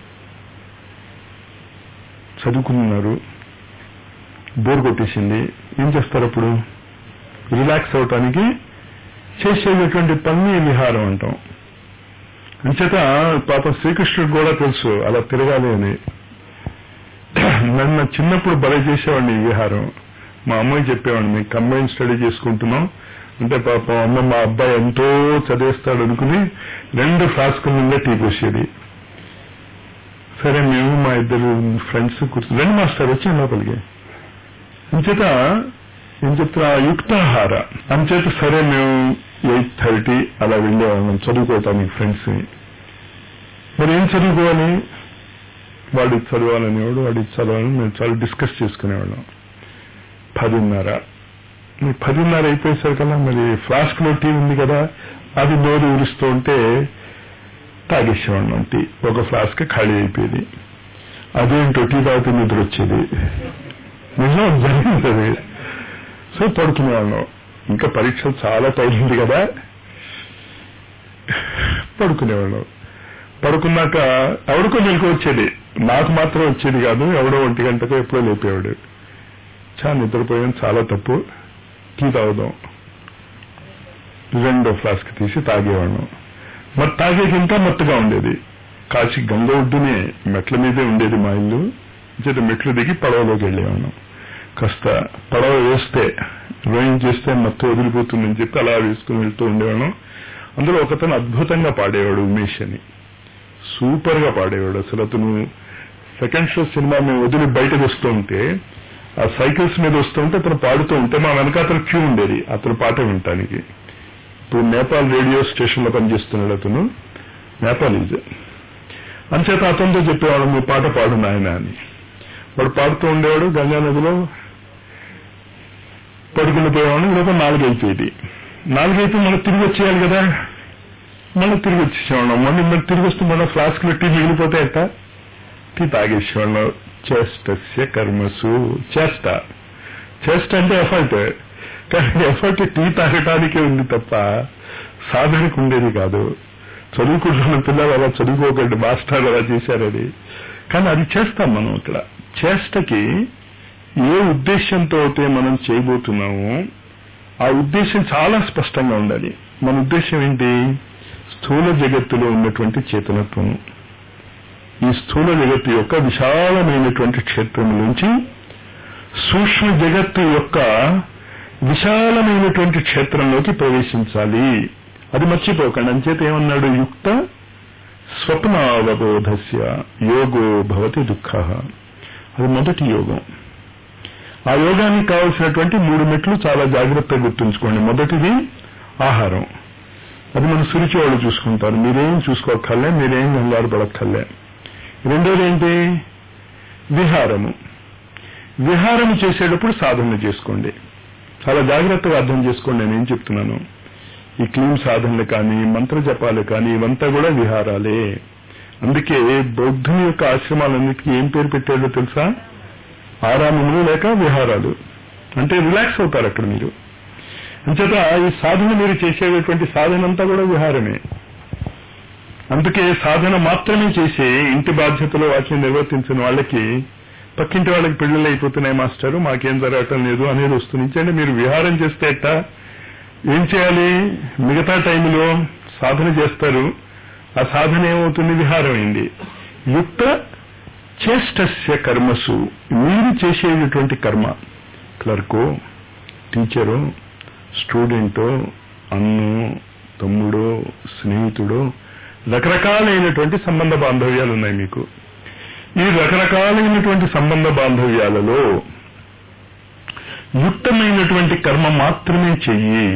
చదువుకున్నారు బోర్ కొట్టేసింది ఏం చేస్తారు అప్పుడు రిలాక్స్ అవటానికి చేసేటటువంటి పని విహారం అంటాం అంచేత పాప శ్రీకృష్ణుడు కూడా తెలుసు అలా తిరగాలి అని నన్ను చిన్నప్పుడు బలే చేసేవాడిని ఈ విహారం మా అమ్మాయి చెప్పేవాడిని మేము కంబైన్ స్టడీ చేసుకుంటున్నాం అంటే పాపం అమ్మ మా అబ్బాయి ఎంతో చదివేస్తాడు అనుకుని రెండు ఫ్లాస్కుల ముందే టీ పోసేది సరే మేము మా ఇద్దరు ఫ్రెండ్స్ కూర్చుని రెండు మాస్టర్ వచ్చి లోపలికి అంచేత ఏం చెప్తున్నా యుక్తాహార అంచేత సరే మేము ఎయిట్ థర్టీ అలా వెళ్ళేవాళ్ళం చదువుకోవటానికి ఫ్రెండ్స్ ని మరి ఏం చదువుకోవాలి వాడు ఇది చదవాలనేవాడు వాడు ఇది చదవాలని మేము చాలా డిస్కస్ చేసుకునేవాళ్ళం పదిన్నర మరి పదిన్నర అయిపోయేసరికల్లా మరి ఫ్లాస్క్ లో టీ ఉంది కదా అది నోరు ఊరుస్తూ ఉంటే తాగేసేవాళ్ళం టీ ఒక ఫ్లాస్క్ ఖాళీ అయిపోయేది అదేంటో టీ తాగితే నిద్ర వచ్చేది నిజం జరిగింది అది సో పడుకునేవాళ్ళం ఇంకా పరీక్షలు చాలా టైం ఉంది కదా పడుకునేవాళ్ళం పడుకున్నాక ఎవడికో మెలకు వచ్చేది నాకు మాత్రం వచ్చేది కాదు ఎవడో ఒంటి గంటకో ఎప్పుడో లేపేవాడు చాలా నిద్రపోయాం చాలా తప్పు టీ తాగుదాం రెండో ఫ్లాస్క్ తీసి తాగేవాళ్ళం మరి తాగేకి ఇంకా మత్తుగా ఉండేది కాశీ గంగ ఒడ్డునే మెట్ల మీదే ఉండేది మా ఇల్లు చేత మెట్లు దిగి పడవలోకి వెళ్ళేవాళ్ళం కాస్త పడవ వేస్తే రోయింగ్ చేస్తే మత్తు వదిలిపోతుందని చెప్పి అలా వేసుకుని వెళ్తూ ఉండేవాళ్ళం అందులో ఒకతను అద్భుతంగా పాడేవాడు ఉమేష్ అని సూపర్ గా పాడేవాడు అసలు అతను సెకండ్ షో సినిమా మేము వదిలి బయటకు వస్తూ ఉంటే ఆ సైకిల్స్ మీద వస్తూ ఉంటే అతను పాడుతూ ఉంటే మా వెనకాతల క్యూ ఉండేది అతను పాట వినటానికి ఇప్పుడు నేపాల్ రేడియో స్టేషన్ లో పనిచేస్తున్నాడు అతను నేపాలీజ్ అంచేత అతనితో చెప్పేవాడు మీ పాట పాడు నాయన అని వాడు పాడుతూ ఉండేవాడు గంగా నదిలో పడుకుని పోయేవాడు ఇదొక నాలుగైపోయేది నాలుగైతే మళ్ళీ తిరిగి వచ్చేయాలి కదా మళ్ళీ తిరిగి వచ్చేసేవాళ్ళం మళ్ళీ మళ్ళీ తిరిగి వస్తే మళ్ళీ ఫ్లాస్క్ లో టీ మిగిలిపోతే ఎట్ట టీ తాగేసేవాళ్ళం చేష్టస్య కర్మసు చేష్ట చేష్ట అంటే ఎఫర్ట్ కానీ ఎఫర్ట్ టీ తాగటానికే ఉంది తప్ప సాధనకు ఉండేది కాదు చదువుకుంటున్న పిల్లలు అలా చదువుకోకండి మాస్టర్ అలా చేశారని కానీ అది చేస్తాం మనం ఇక్కడ చేష్టకి ఏ ఉద్దేశంతో అయితే మనం చేయబోతున్నామో ఆ ఉద్దేశం చాలా స్పష్టంగా ఉండాలి మన ఉద్దేశం ఏంటి స్థూల జగత్తులో ఉన్నటువంటి చేతనత్వం ఈ స్థూల జగత్తు యొక్క విశాలమైనటువంటి క్షేత్రం నుంచి సూక్ష్మ జగత్తు యొక్క విశాలమైనటువంటి క్షేత్రంలోకి ప్రవేశించాలి అది మర్చిపోకండి అంచేత ఏమన్నాడు యుక్త స్వప్నావబోధస్య యోగో భవతి దుఃఖ అది మొదటి యోగం ఆ యోగానికి కావలసినటువంటి మూడు మెట్లు చాలా జాగ్రత్తగా గుర్తుంచుకోండి మొదటిది ఆహారం అది మన సురుచి వాళ్ళు చూసుకుంటారు మీరేం చూసుకోక్కర్లే మీరేం కంగారు పడక్కర్లే రెండోది ఏంటి విహారము విహారము చేసేటప్పుడు సాధన చేసుకోండి చాలా జాగ్రత్తగా అర్థం చేసుకోండి నేను ఏం చెప్తున్నాను ఈ క్లీమ్ సాధనలు కానీ మంత్ర జపాలు కానీ ఇవంతా కూడా విహారాలే అందుకే బౌద్ధుని యొక్క ఆశ్రమాలన్నిటికీ ఏం పేరు పెట్టాడో తెలుసా ఆరామములు లేక విహారాలు అంటే రిలాక్స్ అవుతారు అక్కడ మీరు అంచేత ఈ సాధన మీరు చేసేటటువంటి సాధన అంతా కూడా విహారమే అందుకే సాధన మాత్రమే చేసి ఇంటి బాధ్యతలు వాటిని నిర్వర్తించిన వాళ్ళకి పక్కింటి వాళ్ళకి పెళ్లిళ్ళు అయిపోతున్నాయి మాస్టారు మాకేం జరగటం లేదు అనేది వస్తుంది అంటే మీరు విహారం చేస్తే ఎట్ట ఏం చేయాలి మిగతా టైంలో సాధన చేస్తారు ఆ సాధన ఏమవుతుంది విహారం అయింది యుక్త చేష్టస్య కర్మసు మీరు చేసేటటువంటి కర్మ క్లర్కో టీచరు స్టూడెంటో అన్ను తమ్ముడో స్నేహితుడో రకరకాలైనటువంటి సంబంధ బాంధవ్యాలు ఉన్నాయి మీకు ఈ రకరకాలైనటువంటి సంబంధ బాంధవ్యాలలో యుక్తమైనటువంటి కర్మ మాత్రమే చెయ్యి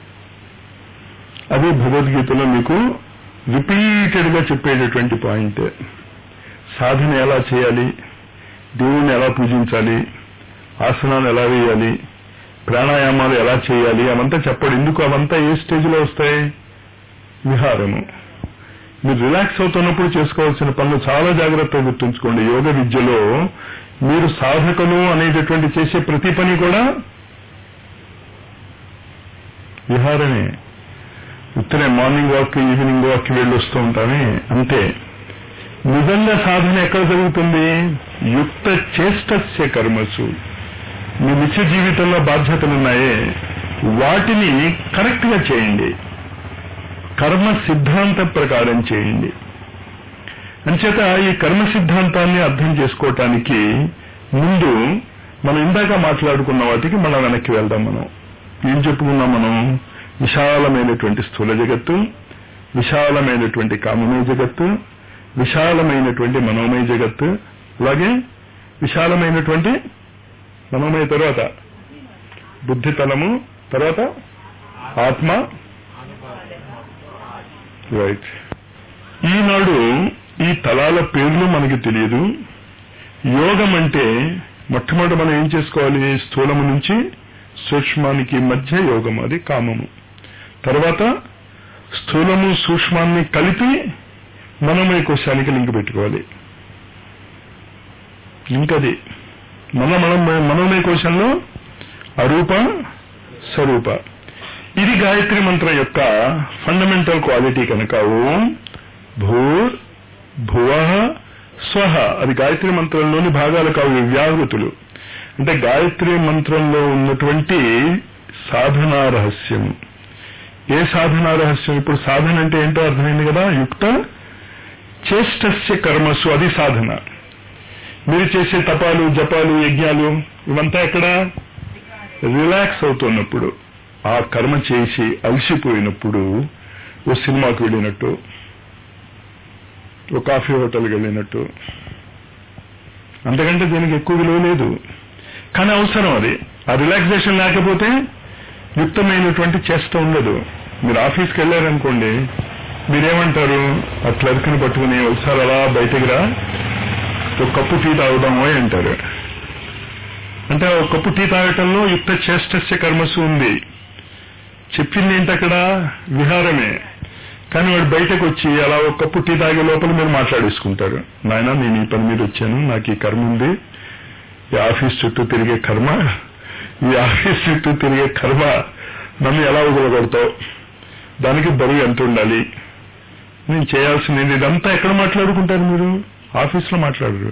అదే భగవద్గీతలో మీకు రిపీటెడ్ గా చెప్పేటటువంటి పాయింట్ సాధన ఎలా చేయాలి దేవుణ్ణి ఎలా పూజించాలి ఆసనాలు ఎలా వేయాలి ప్రాణాయామాలు ఎలా చేయాలి అవంతా చెప్పడు ఎందుకు అవంతా ఏ స్టేజ్ లో వస్తాయి విహారము మీరు రిలాక్స్ అవుతున్నప్పుడు చేసుకోవాల్సిన పనులు చాలా జాగ్రత్తగా గుర్తుంచుకోండి యోగ విద్యలో మీరు సాధకులు అనేటటువంటి చేసే ప్రతి పని కూడా విహారమే ఉత్తరే మార్నింగ్ వాక్ ఈవినింగ్ వాక్ వెళ్ళి వస్తూ ఉంటామే అంతే నిజంగా సాధన ఎక్కడ జరుగుతుంది యుక్త చేష్టస్య కర్మసు మీ నిత్య జీవితంలో బాధ్యతలు ఉన్నాయే వాటిని కరెక్ట్ గా చేయండి కర్మ సిద్ధాంత ప్రకారం చేయండి అంచేత ఈ కర్మ సిద్ధాంతాన్ని అర్థం చేసుకోవటానికి ముందు మనం ఇందాక మాట్లాడుకున్న వాటికి మనం వెనక్కి వెళ్దాం మనం ఏం చెప్పుకున్నాం మనం విశాలమైనటువంటి స్థూల జగత్తు విశాలమైనటువంటి కామమయ జగత్తు విశాలమైనటువంటి మనోమయ జగత్తు అలాగే విశాలమైనటువంటి మనోమయ తర్వాత బుద్ధి తలము తర్వాత ఆత్మ రైట్ ఈనాడు ఈ తలాల పేర్లు మనకి తెలియదు యోగం అంటే మొట్టమొదటి మనం ఏం చేసుకోవాలి స్థూలము నుంచి సూక్ష్మానికి మధ్య యోగం అది కామము తర్వాత స్థూలము సూక్ష్మాన్ని కలిపి మనమయ కోశానికి లింక్ పెట్టుకోవాలి లింక్ అది మన మనం మనోమయ కోశంలో అరూప స్వరూప ఇది గాయత్రి మంత్రం యొక్క ఫండమెంటల్ క్వాలిటీ కనుక ఓం భూర్ భువ స్వహ అది గాయత్రి మంత్రంలోని భాగాలు కావు వ్యావృతులు అంటే గాయత్రి మంత్రంలో ఉన్నటువంటి సాధనా రహస్యము ఏ సాధనా రహస్యం ఇప్పుడు సాధన అంటే ఏంటో అర్థమైంది కదా యుక్త చేష్టస్య కర్మసు అది సాధన మీరు చేసే తపాలు జపాలు యజ్ఞాలు ఇవంతా ఎక్కడ రిలాక్స్ అవుతున్నప్పుడు ఆ కర్మ చేసి అలసిపోయినప్పుడు ఓ సినిమాకి వెళ్ళినట్టు ఓ కాఫీ హోటల్కి వెళ్ళినట్టు అంతకంటే దీనికి ఎక్కువ విలువ లేదు కానీ అవసరం అది ఆ రిలాక్సేషన్ లేకపోతే యుక్తమైనటువంటి చేష్ట ఉండదు మీరు ఆఫీస్కి వెళ్ళారనుకోండి మీరేమంటారు ఆ క్లర్క్ని పట్టుకుని ఒకసారి అలా బయటకు రా ఒక కప్పు టీ తాగుదామో అంటారు అంటే ఒక కప్పు టీ తాగటంలో యుక్త చేష్టస్య కర్మసు ఉంది చెప్పింది ఏంటి అక్కడ విహారమే కానీ వాడు బయటకు వచ్చి అలా ఒక కప్పు టీ తాగే లోపల మీరు మాట్లాడేసుకుంటారు నాయన నేను ఈ పని మీద వచ్చాను నాకు ఈ కర్మ ఉంది ఈ ఆఫీస్ చుట్టూ తిరిగే కర్మ ఈ ఆఫీస్ చుట్టూ తిరిగే కర్మ నన్ను ఎలా వదలగొడతావు దానికి బరువు ఎంత ఉండాలి నేను చేయాల్సింది ఇదంతా ఎక్కడ మాట్లాడుకుంటారు మీరు ఆఫీస్లో మాట్లాడరు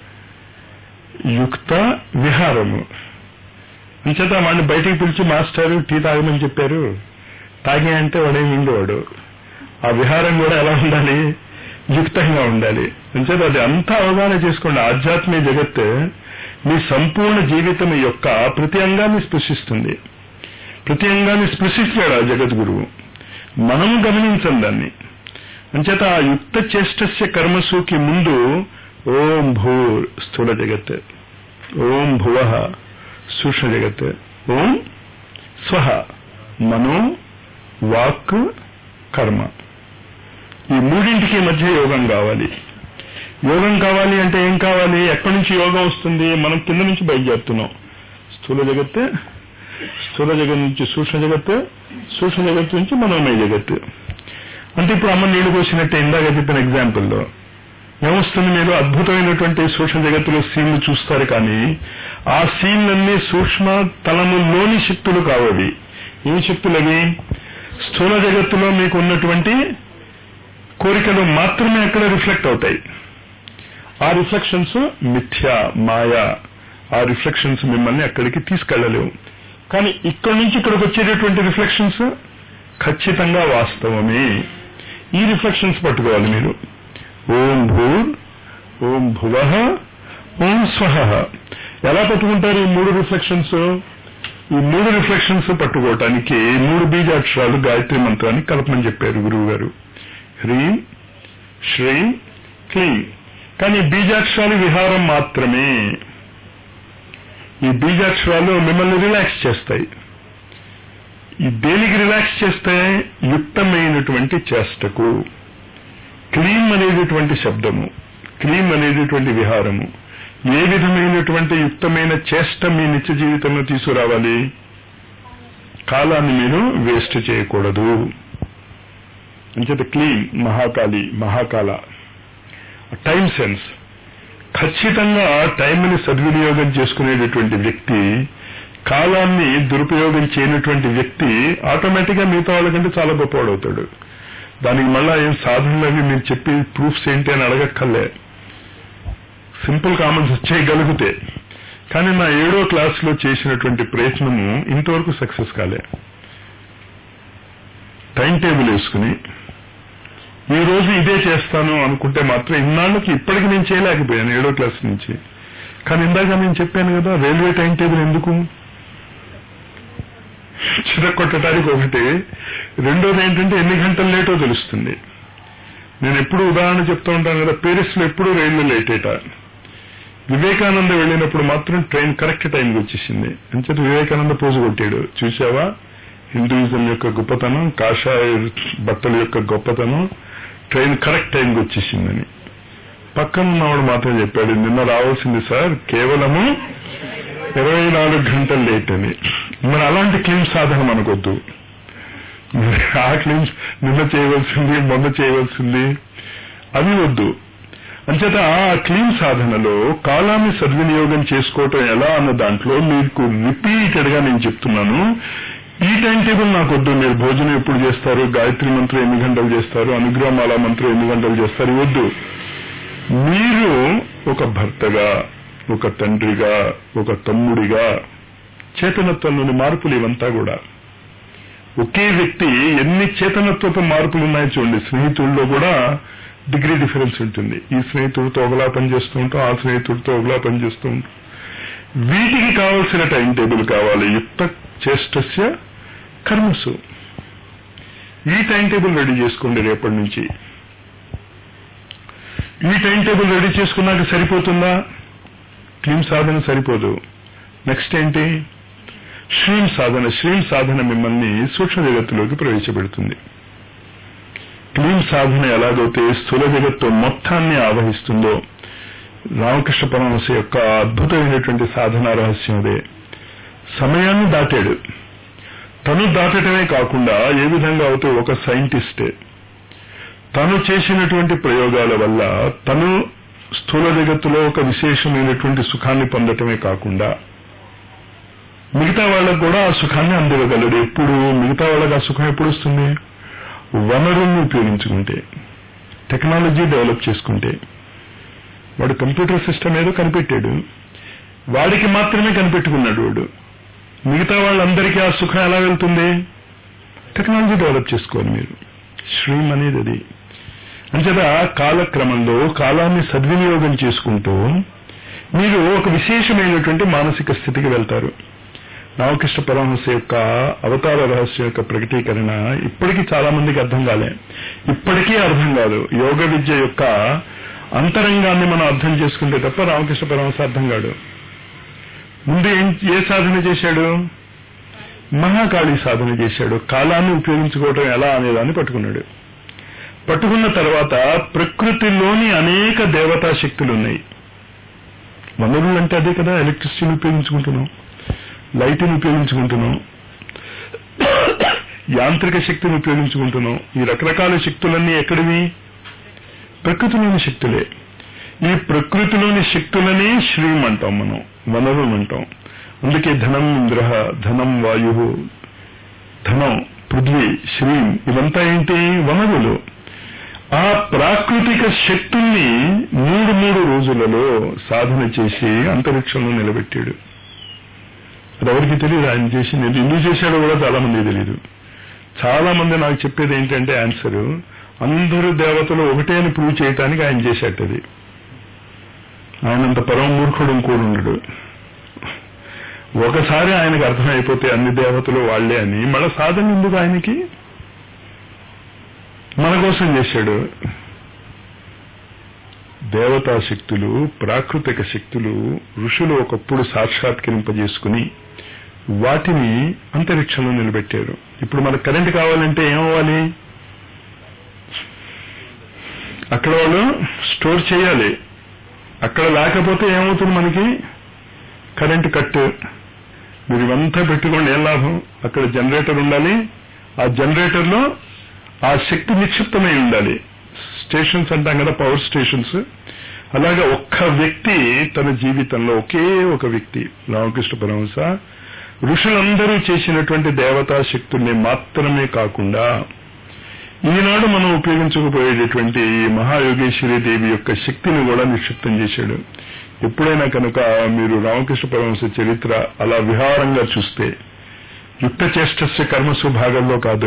యుక్త విహారము అంచేత వాడిని బయటికి పిలిచి మాస్టర్ టీ తాగమని చెప్పారు తాగే అంటే వాడేమి ఉండేవాడు ఆ విహారం కూడా ఎలా ఉండాలి యుక్తంగా ఉండాలి అంచేత అది అంతా అవగాహన చేసుకోండి ఆధ్యాత్మిక జగత్ మీ సంపూర్ణ జీవితం యొక్క ప్రతి అంగాన్ని స్పృశిస్తుంది ప్రతి అంగాన్ని స్పృశిస్తాడు ఆ జగద్గురువు మనం గమనించం దాన్ని అంచేత ఆ యుక్త చేష్టస్య కర్మసుకి ముందు ఓం భూర్ స్థూల జగత్ ఓం భువ సూక్ష్మ జగత్ ఓం స్వహ మనో వాక్ కర్మ ఈ మూడింటికి మధ్య యోగం కావాలి యోగం కావాలి అంటే ఏం కావాలి ఎక్కడి నుంచి యోగం వస్తుంది మనం కింద నుంచి బయలుదేరుతున్నాం స్థూల జగత్ స్థూల జగత్ నుంచి సూక్ష్మ జగత్ సూక్ష్మ జగత్ నుంచి మనోమయ జగత్ అంటే ఇప్పుడు అమ్మ నీళ్లు పోసినట్టే ఇందాక చెప్పిన ఎగ్జాంపుల్లో ఏమొస్తుంది మీరు అద్భుతమైనటువంటి సూక్ష్మ జగత్తులో సీన్లు చూస్తారు కానీ ఆ సీన్లన్నీ సూక్ష్మ తలములోని శక్తులు కావవి ఏం శక్తులు అవి స్థూల జగత్తులో మీకు ఉన్నటువంటి కోరికలు మాత్రమే అక్కడ రిఫ్లెక్ట్ అవుతాయి ఆ రిఫ్లెక్షన్స్ మిథ్య మాయ ఆ రిఫ్లెక్షన్స్ మిమ్మల్ని అక్కడికి తీసుకెళ్లలేవు కానీ ఇక్కడి నుంచి ఇక్కడికి వచ్చేటటువంటి రిఫ్లెక్షన్స్ ఖచ్చితంగా వాస్తవమే ఈ రిఫ్లెక్షన్స్ పట్టుకోవాలి మీరు ఓం భూర్ ఓం భువ ఓం స్వహ ఎలా పట్టుకుంటారు ఈ మూడు రిఫ్లెక్షన్స్ ఈ మూడు రిఫ్లెక్షన్స్ పట్టుకోవటానికి మూడు బీజాక్షరాలు గాయత్రి మంత్రాన్ని కలపమని చెప్పారు గురువు గారు హ్రీం శ్రీం క్లీం కానీ బీజాక్షరాలు విహారం మాత్రమే ఈ బీజాక్షరాలు మిమ్మల్ని రిలాక్స్ చేస్తాయి ఈ దేనికి రిలాక్స్ చేస్తే యుక్తమైనటువంటి చేష్టకు క్లీం అనేటటువంటి శబ్దము క్లీం అనేటటువంటి విహారము ఏ విధమైనటువంటి యుక్తమైన చేష్ట మీ నిత్య జీవితంలో తీసుకురావాలి కాలాన్ని మీరు వేస్ట్ చేయకూడదు అంచేత clean Mahakali Mahakala time sense ఖచ్చితంగా టైంని సద్వినియోగం చేసుకునేటటువంటి వ్యక్తి కాలాన్ని దురుపయోగం చేయనటువంటి వ్యక్తి ఆటోమేటిక్ గా మిగతా వాళ్ళకంటే చాలా గొప్పవాడవుతాడు దానికి మళ్ళా ఏం సాధనలు అవి మీరు చెప్పి ప్రూఫ్స్ ఏంటి అని అడగక్కర్లే సింపుల్ కామన్స్ చేయగలిగితే కానీ నా ఏడో క్లాస్ లో చేసినటువంటి ప్రయత్నము ఇంతవరకు సక్సెస్ కాలే టైం టేబుల్ వేసుకుని ఈ రోజు ఇదే చేస్తాను అనుకుంటే మాత్రం ఇన్నాళ్ళకి ఇప్పటికి నేను చేయలేకపోయాను ఏడో క్లాస్ నుంచి కానీ ఇందాక నేను చెప్పాను కదా రైల్వే టైం టేబుల్ ఎందుకు చిరకొట్టడానికి ఒకటి రెండోది ఏంటంటే ఎన్ని గంటలు లేటో తెలుస్తుంది నేను ఎప్పుడు ఉదాహరణ చెప్తూ ఉంటాను కదా పేరిస్ లో ఎప్పుడు రైళ్లు లేటేట వివేకానంద వెళ్ళినప్పుడు మాత్రం ట్రైన్ కరెక్ట్ టైంకి వచ్చేసింది అంచేత వివేకానంద పోజు కొట్టాడు చూసావా హిందూయిజం యొక్క గొప్పతనం కాషాయ బట్టల యొక్క గొప్పతనం ట్రైన్ కరెక్ట్ టైంకి వచ్చేసిందని పక్కన ఉన్నవాడు మాత్రం చెప్పాడు నిన్న రావాల్సింది సార్ కేవలము ఇరవై నాలుగు గంటలు లేట్ అని మరి అలాంటి క్లెయిమ్ సాధన మనకొద్దు ఆ క్లెయిమ్స్ నిన్న చేయవలసింది మొన్న చేయవలసింది అవి వద్దు అంచేత ఆ క్లీన్ సాధనలో కాలాన్ని సద్వినియోగం చేసుకోవటం ఎలా అన్న దాంట్లో మీకు రిపీటెడ్ గా నేను చెప్తున్నాను ఈ టైం టేబుల్ నాకు వద్దు మీరు భోజనం ఎప్పుడు చేస్తారు గాయత్రి మంత్రం ఎన్ని గంటలు చేస్తారు అనుగ్రహమాల మంత్రం ఎన్ని గంటలు చేస్తారు వద్దు మీరు ఒక భర్తగా ఒక తండ్రిగా ఒక తమ్ముడిగా చేతనత్వంలోని మార్పులు ఇవంతా కూడా ఒకే వ్యక్తి ఎన్ని చేతనత్వపు మార్పులు ఉన్నాయో చూడండి స్నేహితుల్లో కూడా డిగ్రీ డిఫరెన్స్ ఉంటుంది ఈ స్నేహితుడితో ఒకలా పనిచేస్తూ ఉంటాం ఆ స్నేహితుడితో ఒకలా పనిచేస్తూ ఉంటాం వీటికి కావలసిన టైం టేబుల్ కావాలి యుక్త చేష్టస్య కర్మసు ఈ టైం టేబుల్ రెడీ చేసుకోండి రేపటి నుంచి ఈ టైం టేబుల్ రెడీ చేసుకున్నాక సరిపోతుందా క్లీన్ సాధన సరిపోదు నెక్స్ట్ ఏంటి శ్రీం సాధన శ్రీం సాధన మిమ్మల్ని సూక్ష్మ జగత్తులోకి ప్రవేశపెడుతుంది క్లీన్ సాధన ఎలాగైతే స్థూల జగత్తు మొత్తాన్ని ఆవహిస్తుందో రామకృష్ణ పరమహంస యొక్క అద్భుతమైనటువంటి సాధన రహస్యం అదే సమయాన్ని దాటాడు తను దాటటమే కాకుండా ఏ విధంగా అయితే ఒక సైంటిస్టే తను చేసినటువంటి ప్రయోగాల వల్ల తను స్థూల జగత్తులో ఒక విశేషమైనటువంటి సుఖాన్ని పొందటమే కాకుండా మిగతా వాళ్ళకు కూడా ఆ సుఖాన్ని అందివ్వగలడు ఎప్పుడు మిగతా వాళ్ళకి ఆ సుఖం ఎప్పుడు వస్తుంది వనరుల్ని ఉపయోగించుకుంటే టెక్నాలజీ డెవలప్ చేసుకుంటే వాడు కంప్యూటర్ సిస్టమ్ ఏదో కనిపెట్టాడు వాడికి మాత్రమే కనిపెట్టుకున్నాడు వాడు మిగతా వాళ్ళందరికీ ఆ సుఖం ఎలా వెళ్తుంది టెక్నాలజీ డెవలప్ చేసుకోవాలి మీరు శ్రీమ్ అనేది అది అంచేత కాలక్రమంలో కాలాన్ని సద్వినియోగం చేసుకుంటూ మీరు ఒక విశేషమైనటువంటి మానసిక స్థితికి వెళ్తారు రామకృష్ణ పరమహంస యొక్క అవతార రహస్యం యొక్క ప్రకటీకరణ ఇప్పటికీ చాలా మందికి అర్థం కాలే ఇప్పటికీ అర్థం కాదు యోగ విద్య యొక్క అంతరంగాన్ని మనం అర్థం చేసుకుంటే తప్ప రామకృష్ణ పరమహంస అర్థం కాడు ముందు ఏం ఏ సాధన చేశాడు మహాకాళి సాధన చేశాడు కాలాన్ని ఉపయోగించుకోవటం ఎలా అనేదాన్ని పట్టుకున్నాడు పట్టుకున్న తర్వాత ప్రకృతిలోని అనేక దేవతా శక్తులు ఉన్నాయి వనరులు అంటే అదే కదా ఎలక్ట్రిసిటీని ఉపయోగించుకుంటున్నాం లైట్ని ఉపయోగించుకుంటున్నాం యాంత్రిక శక్తిని ఉపయోగించుకుంటున్నాం ఈ రకరకాల శక్తులన్నీ ఎక్కడివి ప్రకృతిలోని శక్తులే ఈ ప్రకృతిలోని శక్తులనే శ్రీం అంటాం మనం వనరులు అంటాం అందుకే ధనం ఇంద్ర ధనం వాయు ధనం పృథ్వీ శ్రీం ఇవంతా ఏంటి వనరులు ఆ ప్రాకృతిక శక్తుల్ని మూడు మూడు రోజులలో సాధన చేసి అంతరిక్షంలో నిలబెట్టాడు అది ఎవరికి తెలియదు ఆయన చేసింది ఎందుకు చేశాడో కూడా చాలా మంది తెలియదు చాలా మంది నాకు చెప్పేది ఏంటంటే ఆన్సర్ అందరూ దేవతలు ఒకటే అని ప్రూవ్ చేయటానికి ఆయన చేసేటది ఆయనంత పరమ మూర్ఖుడు ఇంకోడు ఉండడు ఒకసారి ఆయనకు అర్థమైపోతే అన్ని దేవతలు వాళ్లే అని మళ్ళీ సాధన ఎందుకు ఆయనకి మన కోసం చేశాడు దేవతా శక్తులు ప్రాకృతిక శక్తులు ఋషులు ఒకప్పుడు సాక్షాత్కరింపజేసుకుని వాటిని అంతరిక్షంలో నిలబెట్టారు ఇప్పుడు మనకు కరెంట్ కావాలంటే ఏమవ్వాలి అక్కడ వాళ్ళు స్టోర్ చేయాలి అక్కడ లేకపోతే ఏమవుతుంది మనకి కరెంట్ కట్ మీరు ఇవంతా పెట్టుకోండి ఏం లాభం అక్కడ జనరేటర్ ఉండాలి ఆ జనరేటర్ లో ఆ శక్తి నిక్షిప్తమై ఉండాలి స్టేషన్స్ అంటాం కదా పవర్ స్టేషన్స్ అలాగా ఒక్క వ్యక్తి తన జీవితంలో ఒకే ఒక వ్యక్తి రామకృష్ణ పరమహంస ఋషులందరూ చేసినటువంటి దేవతా శక్తుల్ని మాత్రమే కాకుండా ఈనాడు మనం ఉపయోగించకపోయేటటువంటి ఈ మహాయోగేశ్వరి దేవి యొక్క శక్తిని కూడా నిక్షిప్తం చేశాడు ఎప్పుడైనా కనుక మీరు రామకృష్ణ పరమహంస చరిత్ర అలా విహారంగా చూస్తే యుక్త చేష్టస్య కర్మసు భాగంలో కాదు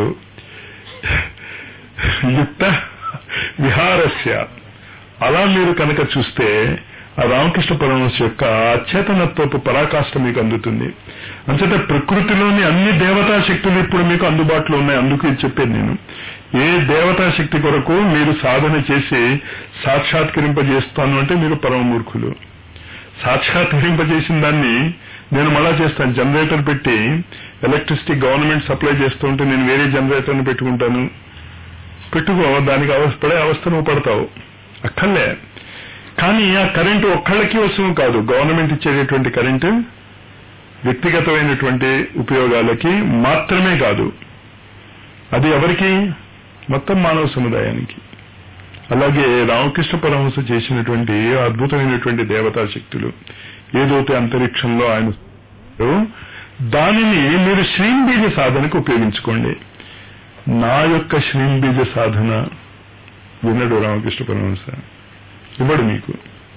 యుక్త విహారస్య అలా మీరు కనుక చూస్తే ఆ రామకృష్ణ పరమహంస యొక్క అచేతనత్వపు పరాకాష్ట మీకు అందుతుంది అంచేత ప్రకృతిలోని అన్ని దేవతా శక్తులు ఇప్పుడు మీకు అందుబాటులో ఉన్నాయి అందుకు ఇది చెప్పేది నేను ఏ దేవతా శక్తి కొరకు మీరు సాధన చేసి సాక్షాత్కరింపజేస్తాను అంటే మీరు పరమమూర్ఖులు సాక్షాత్కరింపజేసిన దాన్ని నేను మళ్ళా చేస్తాను జనరేటర్ పెట్టి ఎలక్ట్రిసిటీ గవర్నమెంట్ సప్లై చేస్తూ ఉంటే నేను వేరే జనరేటర్ని పెట్టుకుంటాను పెట్టుకో దానికి అవస్థ పడే అవస్థ నువ్వు పడతావు అక్కర్లే కానీ ఆ కరెంటు ఒక్కళ్ళకి వస్తువు కాదు గవర్నమెంట్ ఇచ్చేటటువంటి కరెంటు వ్యక్తిగతమైనటువంటి ఉపయోగాలకి మాత్రమే కాదు అది ఎవరికి మొత్తం మానవ సముదాయానికి అలాగే రామకృష్ణ పరమహంస చేసినటువంటి అద్భుతమైనటువంటి దేవతా శక్తులు ఏదైతే అంతరిక్షంలో ఆయన దానిని మీరు శ్రీంబీజ సాధనకు ఉపయోగించుకోండి నా యొక్క శ్రీంబీజ సాధన వినడు రామకృష్ణ పరమహంస ఇవ్వడు మీకు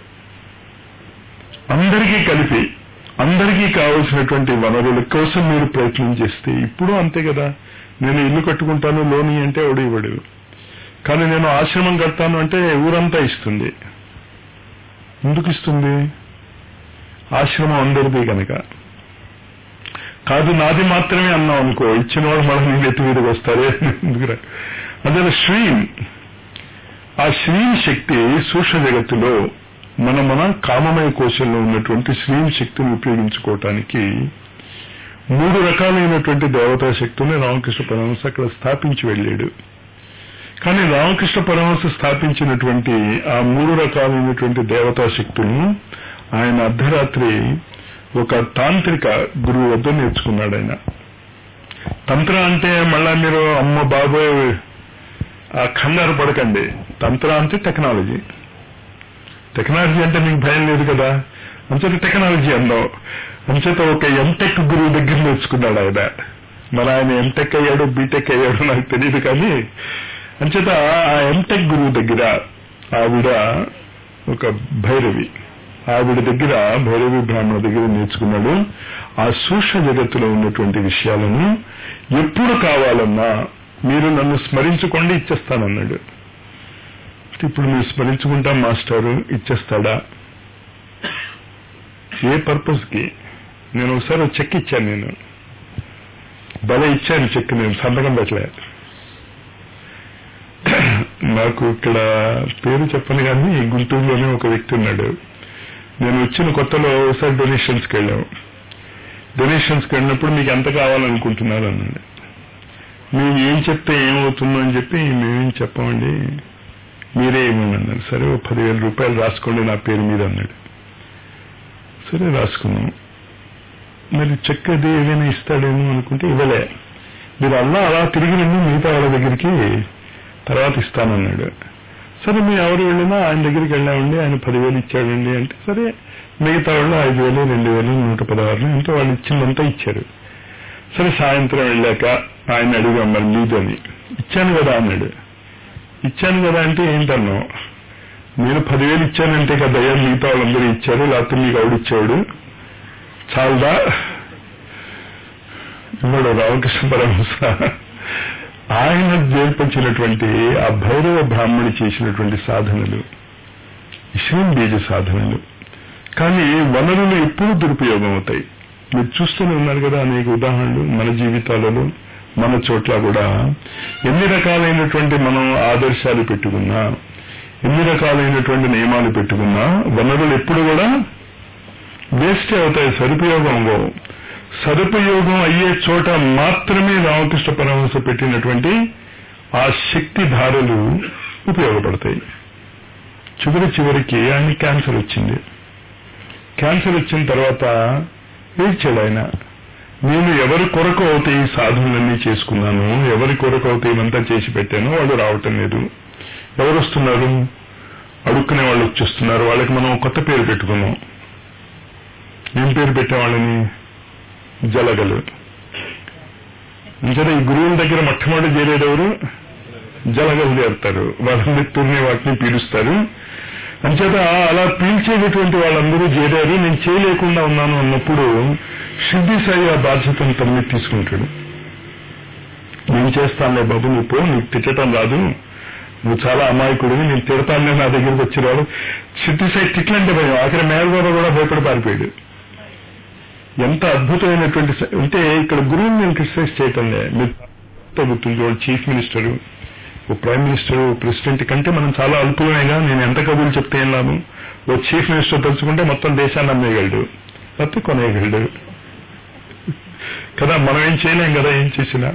అందరికీ కలిపి అందరికీ కావలసినటువంటి వనరుల కోసం మీరు ప్రయత్నం చేస్తే ఇప్పుడు అంతే కదా నేను ఇల్లు కట్టుకుంటాను లోని అంటే ఎవడు ఇవ్వడు కానీ నేను ఆశ్రమం కడతాను అంటే ఊరంతా ఇస్తుంది ఎందుకు ఇస్తుంది ఆశ్రమం అందరిది కనుక కాదు నాది మాత్రమే అన్నాం అనుకో ఇచ్చిన వాళ్ళు మళ్ళీ నీ నెత్తి మీదకి వస్తారే ఎందుకురా అదే శ్రీం ఆ శ్రీం శక్తి సూక్ష్మ జగత్తులో మన మన కామమయ కోశంలో ఉన్నటువంటి శ్రీం శక్తిని ఉపయోగించుకోవటానికి మూడు రకాలైనటువంటి దేవతా శక్తుల్ని రామకృష్ణ పరమహంస అక్కడ స్థాపించి వెళ్ళాడు కానీ రామకృష్ణ పరమహంస స్థాపించినటువంటి ఆ మూడు రకాలైనటువంటి దేవతా శక్తులను ఆయన అర్ధరాత్రి ఒక తాంత్రిక గురువు వద్ద నేర్చుకున్నాడు ఆయన తంత్ర అంటే మళ్ళా మీరు అమ్మ బాబోయ్ ఆ కంగారు పడకండి తంత్ర అంటే టెక్నాలజీ టెక్నాలజీ అంటే మీకు భయం లేదు కదా అంచేత టెక్నాలజీ అన్నావు అంచేత ఒక ఎంటెక్ గురువు దగ్గర నేర్చుకున్నాడు ఆయన మరి ఆయన ఎంటెక్ అయ్యాడు బీటెక్ అయ్యాడు నాకు తెలియదు కానీ అంచేత ఆ ఎంటెక్ గురువు దగ్గర ఆవిడ ఒక భైరవి ఆవిడ దగ్గర భైరవి బ్రాహ్మణ దగ్గర నేర్చుకున్నాడు ఆ సూక్ష్మ జగత్తులో ఉన్నటువంటి విషయాలను ఎప్పుడు కావాలన్నా మీరు నన్ను స్మరించుకోండి ఇచ్చేస్తానన్నాడు ఇప్పుడు మీరు స్మరించుకుంటాం మాస్టారు ఇచ్చేస్తాడా ఏ పర్పస్ కి నేను ఒకసారి చెక్ ఇచ్చాను నేను భలే ఇచ్చాను చెక్ నేను సంతకం పెట్టలే నాకు ఇక్కడ పేరు చెప్పను కానీ గుంటూరులోనే ఒక వ్యక్తి ఉన్నాడు నేను వచ్చిన కొత్తలో ఒకసారి డొనేషన్స్కి వెళ్ళాము డొనేషన్స్కి వెళ్ళినప్పుడు మీకు ఎంత కావాలనుకుంటున్నారు అన్నాడు మేము ఏం చెప్తే ఏమవుతుందో అని చెప్పి మేమేం చెప్పమండి మీరే ఏమని అన్నారు సరే ఓ పదివేల రూపాయలు రాసుకోండి నా పేరు మీద అన్నాడు సరే రాసుకున్నాం మరి చెక్ అది ఏదైనా ఇస్తాడేమో అనుకుంటే ఇవ్వలే మీరు అలా అలా తిరిగి రండి మిగతా వాళ్ళ దగ్గరికి తర్వాత ఇస్తానన్నాడు సరే మేము ఎవరు వెళ్ళినా ఆయన దగ్గరికి వెళ్ళామండి ఆయన పదివేలు ఇచ్చాడండి అంటే సరే మిగతా వాళ్ళు ఐదు వేలు రెండు వేలు నూట పదహారు ఎంతో వాళ్ళు ఇచ్చిందంతా ఇచ్చారు సరే సాయంత్రం వెళ్ళాక ఆయన అడిగాం మరి మీదని ఇచ్చాను కదా అన్నాడు ఇచ్చాను కదా అంటే ఏంటన్నావు నేను పదివేలు ఇచ్చానంటే కదయ్యా మిగతా వాళ్ళందరూ ఇచ్చారు లేకపోతే మీకు ఆవిడిచ్చాడు చాలదా ఇవ్వడు రామకృష్ణ పరమహంస ఆయన చేర్పించినటువంటి ఆ భైరవ బ్రాహ్మణి చేసినటువంటి సాధనలు విషయం బీజ సాధనలు కానీ వనరులు ఎప్పుడూ దురుపయోగం అవుతాయి మీరు చూస్తూనే ఉన్నారు కదా అనేక ఉదాహరణలు మన జీవితాలలో మన చోట్ల కూడా ఎన్ని రకాలైనటువంటి మనం ఆదర్శాలు పెట్టుకున్నా ఎన్ని రకాలైనటువంటి నియమాలు పెట్టుకున్నా వనరులు ఎప్పుడు కూడా వేస్ట్ అవుతాయి సదుపయోగం అవ్వవు సదుపయోగం అయ్యే చోట మాత్రమే రామకృష్ణ పరమహంస పెట్టినటువంటి ఆ శక్తి ధారలు ఉపయోగపడతాయి చివరి చివరికి ఆయన క్యాన్సర్ వచ్చింది క్యాన్సర్ వచ్చిన తర్వాత ఏడ్చాడు ఆయన నేను ఎవరి కొరకు అవుతే ఈ సాధనలన్నీ చేసుకున్నాను ఎవరి కొరకు అవుతే ఇవంతా చేసి పెట్టానో వాళ్ళు రావటం లేదు ఎవరు వస్తున్నారు అడుక్కునే వాళ్ళు వచ్చేస్తున్నారు వాళ్ళకి మనం కొత్త పేరు పెట్టుకున్నాం ఏం పేరు పెట్టాం వాళ్ళని జలగలు ఇంకా ఈ గురువుల దగ్గర మొట్టమొదటి చేరేది ఎవరు జలగలు చేరుతారు వాళ్ళ నెత్తుర్ని వాటిని పీలుస్తారు అంచేత అలా పీల్చేటటువంటి వాళ్ళందరూ చేరారు నేను చేయలేకుండా ఉన్నాను అన్నప్పుడు సిద్ధి సాయి ఆ బాధ్యతను తన మీద తీసుకుంటాడు నేను చేస్తానులే బాబు నువ్వు పో నీకు తిట్టడం రాదు నువ్వు చాలా అమాయకుడివి నేను తిడతానులే నా దగ్గరికి వచ్చిరాడు సిద్ధి సాయి తిట్లంటే భయం ఆఖరి మేల్గోడ కూడా భయపడి పారిపోయాడు ఎంత అద్భుతమైనటువంటి స- అంటే ఇక్కడ గురువుని నేను క్రిటిసైజ్ చేయటం లే మీరు గుర్తుంచుకోవాలి చీఫ్ మినిస్టరు ఓ ప్రైమ్ మినిస్టర్ ఓ ప్రెసిడెంట్ కంటే మనం చాలా అల్పులమేగా నేను ఎంత కబుర్లు చెప్తే ఏం లాభం ఓ చీఫ్ మినిస్టర్ తలుచుకుంటే మొత్తం దేశాన్ని అమ్మేయగలడు లేకపోతే కొనేయగలడు కదా మనం ఏం చేయలేం కదా ఏం చేసినా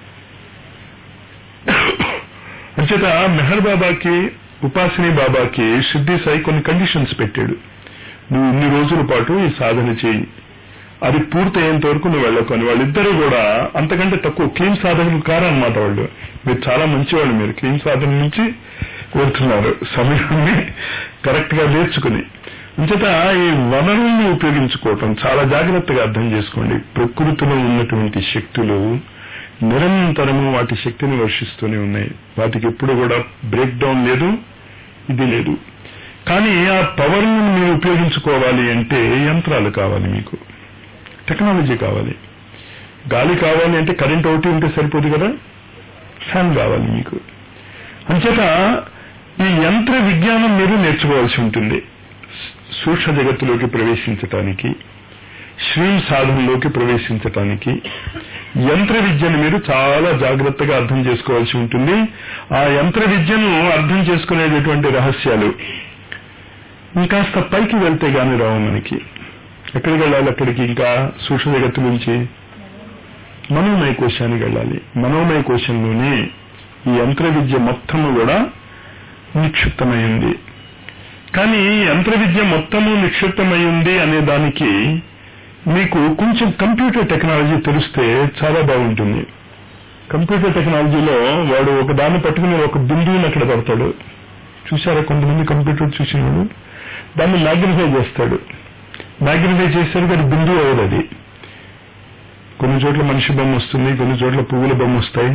అంచేత మెహర్ బాబాకి ఉపాసిని బాబాకి సిద్ధి సాయి కొన్ని కండిషన్స్ పెట్టాడు నువ్వు ఇన్ని రోజుల పాటు ఈ సాధన చేయి అది పూర్తయ్యేంత వరకు నువ్వు వెళ్ళకు అని వాళ్ళిద్దరూ కూడా అంతకంటే తక్కువ క్లీన్ సాధనలు కారన్నమాట వాళ్ళు మీరు చాలా మంచివాళ్ళు మీరు క్లీన్ సాధన నుంచి కోరుతున్నారు సమయాన్ని కరెక్ట్ గా నేర్చుకుని అంచేత ఈ వనరుల్ని ఉపయోగించుకోవటం చాలా జాగ్రత్తగా అర్థం చేసుకోండి ప్రకృతిలో ఉన్నటువంటి శక్తులు నిరంతరము వాటి శక్తిని వర్షిస్తూనే ఉన్నాయి వాటికి ఎప్పుడు కూడా బ్రేక్ డౌన్ లేదు ఇది లేదు కానీ ఆ పవర్ ను మీరు ఉపయోగించుకోవాలి అంటే యంత్రాలు కావాలి మీకు టెక్నాలజీ కావాలి గాలి కావాలి అంటే కరెంట్ ఒకటి ఉంటే సరిపోదు కదా ఫ్యాన్ కావాలి మీకు అంచేత ఈ యంత్ర విజ్ఞానం మీరు నేర్చుకోవాల్సి ఉంటుంది సూక్ష్మ జగత్తులోకి ప్రవేశించటానికి శ్రీ సాధనలోకి ప్రవేశించటానికి యంత్ర విద్యను మీరు చాలా జాగ్రత్తగా అర్థం చేసుకోవాల్సి ఉంటుంది ఆ యంత్ర విద్యను అర్థం చేసుకునేటటువంటి రహస్యాలు ఇంకాస్త పైకి వెళ్తే గాని రావు మనకి ఎక్కడికి వెళ్ళాలి అక్కడికి ఇంకా సూక్ష్మ జగత్తు నుంచి మనోమయ కోశానికి వెళ్ళాలి మనోమయ కోశంలోనే ఈ యంత్ర విద్య మొత్తము కూడా నిక్షిప్తమైంది కానీ ఈ యంత్ర విద్య మొత్తము నిక్షిప్తమైంది అనే దానికి మీకు కొంచెం కంప్యూటర్ టెక్నాలజీ తెలిస్తే చాలా బాగుంటుంది కంప్యూటర్ టెక్నాలజీలో వాడు ఒక దాన్ని పట్టుకుని ఒక బిందువుని అక్కడ పడతాడు చూసారా కొంతమంది కంప్యూటర్ చూసినాడు దాన్ని మ్యాగ్నిఫై చేస్తాడు మ్యాగ్నిఫై చేసేసరికి అది బిందువు అవ్వదు అది కొన్ని చోట్ల మనిషి బొమ్మ వస్తుంది కొన్ని చోట్ల పువ్వుల బొమ్మ వస్తాయి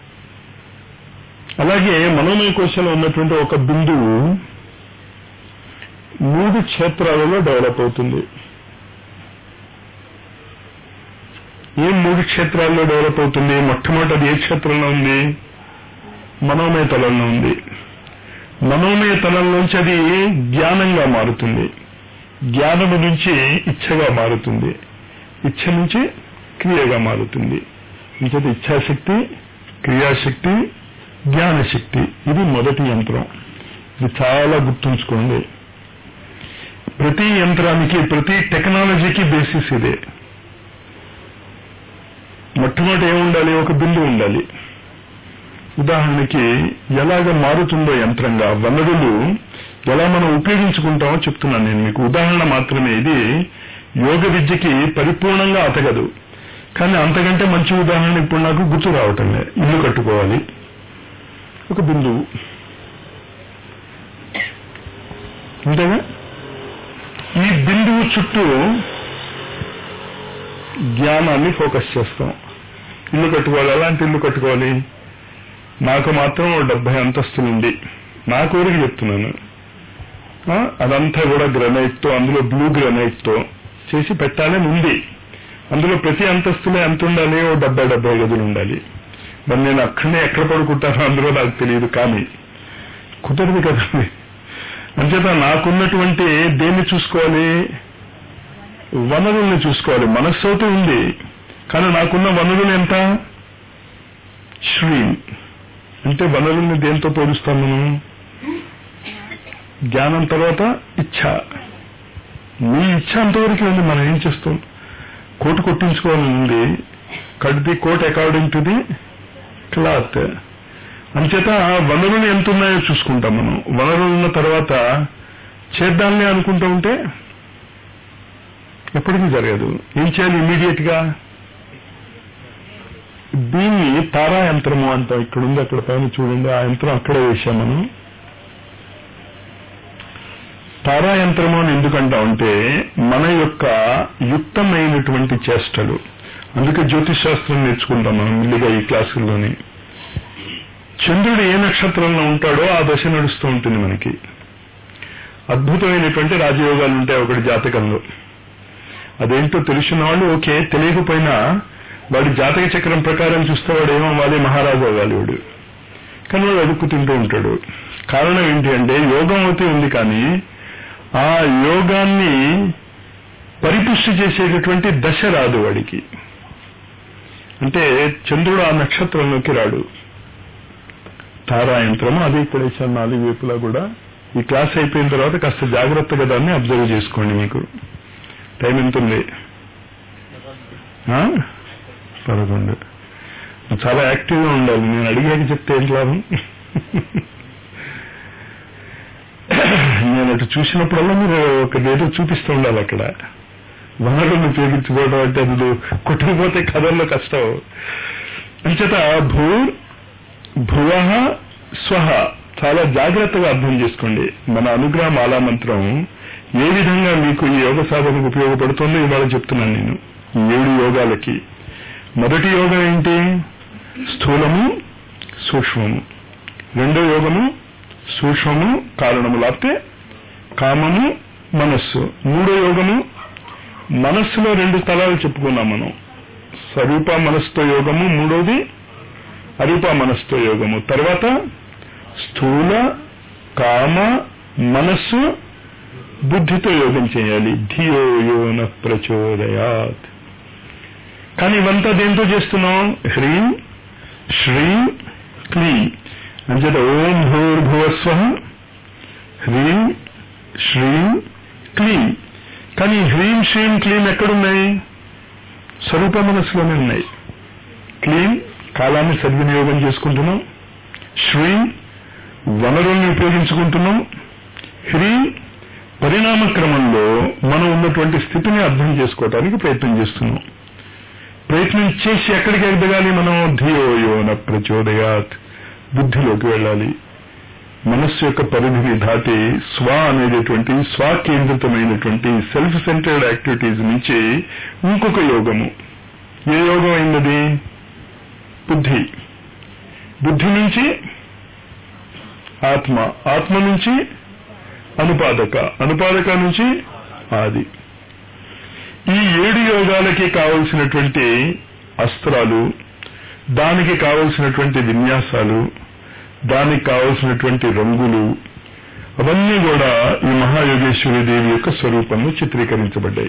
అలాగే మనోమయ కోశంలో ఉన్నటువంటి ఒక బిందువు మూడు క్షేత్రాలలో డెవలప్ అవుతుంది ఏ మూడు క్షేత్రాల్లో డెవలప్ అవుతుంది మొట్టమొదటి ఏ క్షేత్రంలో ఉంది మనోమయ తలంలో ఉంది మనోమయ తలంలోంచి అది జ్ఞానంగా మారుతుంది జ్ఞానము నుంచి ఇచ్ఛగా మారుతుంది ఇచ్ఛ నుంచి క్రియగా మారుతుంది ఇంకటి ఇచ్ఛాశక్తి క్రియాశక్తి జ్ఞానశక్తి ఇది మొదటి యంత్రం ఇది చాలా గుర్తుంచుకోండి ప్రతి యంత్రానికి ప్రతి టెక్నాలజీకి బేసిస్ ఇదే మొట్టమొదటి ఏముండాలి ఒక బిందు ఉండాలి ఉదాహరణకి ఎలాగ మారుతుందో యంత్రంగా వనరులు ఎలా మనం ఉపయోగించుకుంటామో చెప్తున్నాను నేను మీకు ఉదాహరణ మాత్రమే ఇది యోగ విద్యకి పరిపూర్ణంగా అతగదు కానీ అంతకంటే మంచి ఉదాహరణ ఇప్పుడు నాకు గుర్తు రావటం లేదు ఇల్లు కట్టుకోవాలి ఒక బిందువు అంతేగా ఈ బిందువు చుట్టూ జ్ఞానాన్ని ఫోకస్ చేస్తాం ఇల్లు కట్టుకోవాలి ఎలాంటి ఇల్లు కట్టుకోవాలి నాకు మాత్రం ఓ డెబ్బై అంతస్తులుండి నా కోరిక చెప్తున్నాను ఆ, అదంతా కూడా గ్రనైట్ తో అందులో బ్లూ గ్రనైట్ తో చేసి పెట్టాలని ఉంది అందులో ప్రతి అంతస్తులో ఎంత ఉండాలి ఓ డెబ్బై డెబ్బై గదులు ఉండాలి మరి నేను అక్కడనే ఎక్కడ పడుకుంటానో అందులో నాకు తెలియదు కానీ కుదరదు కదండి అంచేత నాకున్నటువంటి దేన్ని చూసుకోవాలి వనరుల్ని చూసుకోవాలి మనస్సు అయితే ఉంది కానీ నాకున్న వనరులు ఎంత శ్రీ అంటే వనరుల్ని దేంతో పోలుస్తాం మనం జ్ఞానం తర్వాత ఇచ్ఛ నీ ఇచ్ఛ అంతవరకు ఉంది మనం ఏం చేస్తాం కోటు కొట్టించుకోవాలని ఉంది cut the coat according to the cloth అంచేత ఆ వనరులు ఎంత ఉన్నాయో చూసుకుంటాం మనం వనరులు ఉన్న తర్వాత చేద్దాంలే అనుకుంటూ ఉంటే ఎప్పటికీ జరగదు ఏం చేయాలి ఇమీడియట్ గా దీన్ని తారా యంత్రము అంటాం ఇక్కడ ఉంది అక్కడ పైన చూడండి ఆ యంత్రం అక్కడే వేశాం మనం తారా యంత్రము అని ఎందుకంటాం అంటే మన యొక్క యుక్తమైనటువంటి చేష్టలు అందుకే జ్యోతిష్ శాస్త్రం నేర్చుకుంటాం మనం మెల్లిగా ఈ క్లాసుల్లోని చంద్రుడు ఏ నక్షత్రంలో ఉంటాడో ఆ దశ నడుస్తూ ఉంటుంది మనకి అద్భుతమైనటువంటి రాజయోగాలు ఉంటాయి ఒకటి జాతకంలో అదేంటో తెలిసిన వాళ్ళు ఓకే తెలియకపోయినా వాడి జాతక చక్రం ప్రకారం చూస్తే వాడు ఏమవ్వాలి మహారాజు అవ్వాలి వాడు కానీ వాడు అడుక్కు తింటూ ఉంటాడు కారణం ఏంటి అంటే యోగం అవుతూ ఉంది కానీ ఆ యోగాన్ని పరిపుష్టి చేసేటటువంటి దశ రాదు వాడికి అంటే చంద్రుడు ఆ నక్షత్రంలోకి రాడు తారాయంత్రము అది ఇక్కడ ఇచ్చాను నాలుగు వైపులా కూడా ఈ క్లాస్ అయిపోయిన తర్వాత కాస్త జాగ్రత్తగా దాన్ని అబ్జర్వ్ చేసుకోండి మీకు టైం ఎంత ఉంది ఆ? పదకొండు చాలా యాక్టివ్గా ఉండాలి నేను అడిగాక చెప్తే ఏం లాభం నేను అటు చూసినప్పుడల్లా మీరు ఒక ఏదో చూపిస్తూ ఉండాలి అక్కడ వనరులను ఉపయోగించుకోవడం అంటే అది కొట్టుకుపోతే కథల్లో కష్టం అంచేత భూ భువ స్వహ చాలా జాగ్రత్తగా అర్థం చేసుకోండి మన అనుగ్రహ మాలా మంత్రం ఏ విధంగా మీకు ఈ యోగ సాధనకు ఉపయోగపడుతుందో ఇవాళ చెప్తున్నాను నేను ఈ ఏడు యోగాలకి మొదటి యోగం ఏంటి స్థూలము సూక్ష్మము రెండో యోగము సూక్ష్మము కారణము లేకపోతే కామము మనస్సు మూడో యోగము మనస్సులో రెండు స్థలాలు చెప్పుకున్నాం మనం స్వరూప మనస్సుతో యోగము మూడోది అరూప మనస్సుతో యోగము తర్వాత స్థూల కామ మనస్సు బుద్ధితో యోగం చేయాలి ధియో యోన ప్రచోదయాత్ కానీ ఇవంతా దేంతో చేస్తున్నాం హ్రీం శ్రీం క్లీం అంచేత ఓం భూర్భువస్వ హ్రీం శ్రీం క్లీం కానీ హ్రీం శ్రీం క్లీం ఎక్కడున్నాయి స్వరూప మనస్సులోనే ఉన్నాయి క్లీం కాలాన్ని సద్వినియోగం చేసుకుంటున్నాం శ్రీం వనరుల్ని ఉపయోగించుకుంటున్నాం హ్రీం పరిణామ క్రమంలో మనం ఉన్నటువంటి స్థితిని అర్థం చేసుకోవటానికి ప్రయత్నం చేస్తున్నాం ప్రయత్నం చేసి ఎక్కడికి ఎదగాలి మనం ధియోయోన ప్రచోదయాత్ బుద్ధిలోకి వెళ్ళాలి మనస్సు యొక్క పరిధిని దాటి స్వ అనేటటువంటి స్వకేంద్రితమైనటువంటి సెల్ఫ్ సెంటర్డ్ యాక్టివిటీస్ నుంచి ఇంకొక యోగము ఏ యోగం అయినది బుద్ధి బుద్ధి నుంచి ఆత్మ ఆత్మ నుంచి అనుపాదక అనుపాదక నుంచి ఆది ఈ ఏడు యోగాలకి కావలసినటువంటి అస్త్రాలు దానికి కావలసినటువంటి విన్యాసాలు దానికి కావలసినటువంటి రంగులు అవన్నీ కూడా ఈ మహాయోగేశ్వరి దేవి యొక్క స్వరూపంలో చిత్రీకరించబడ్డాయి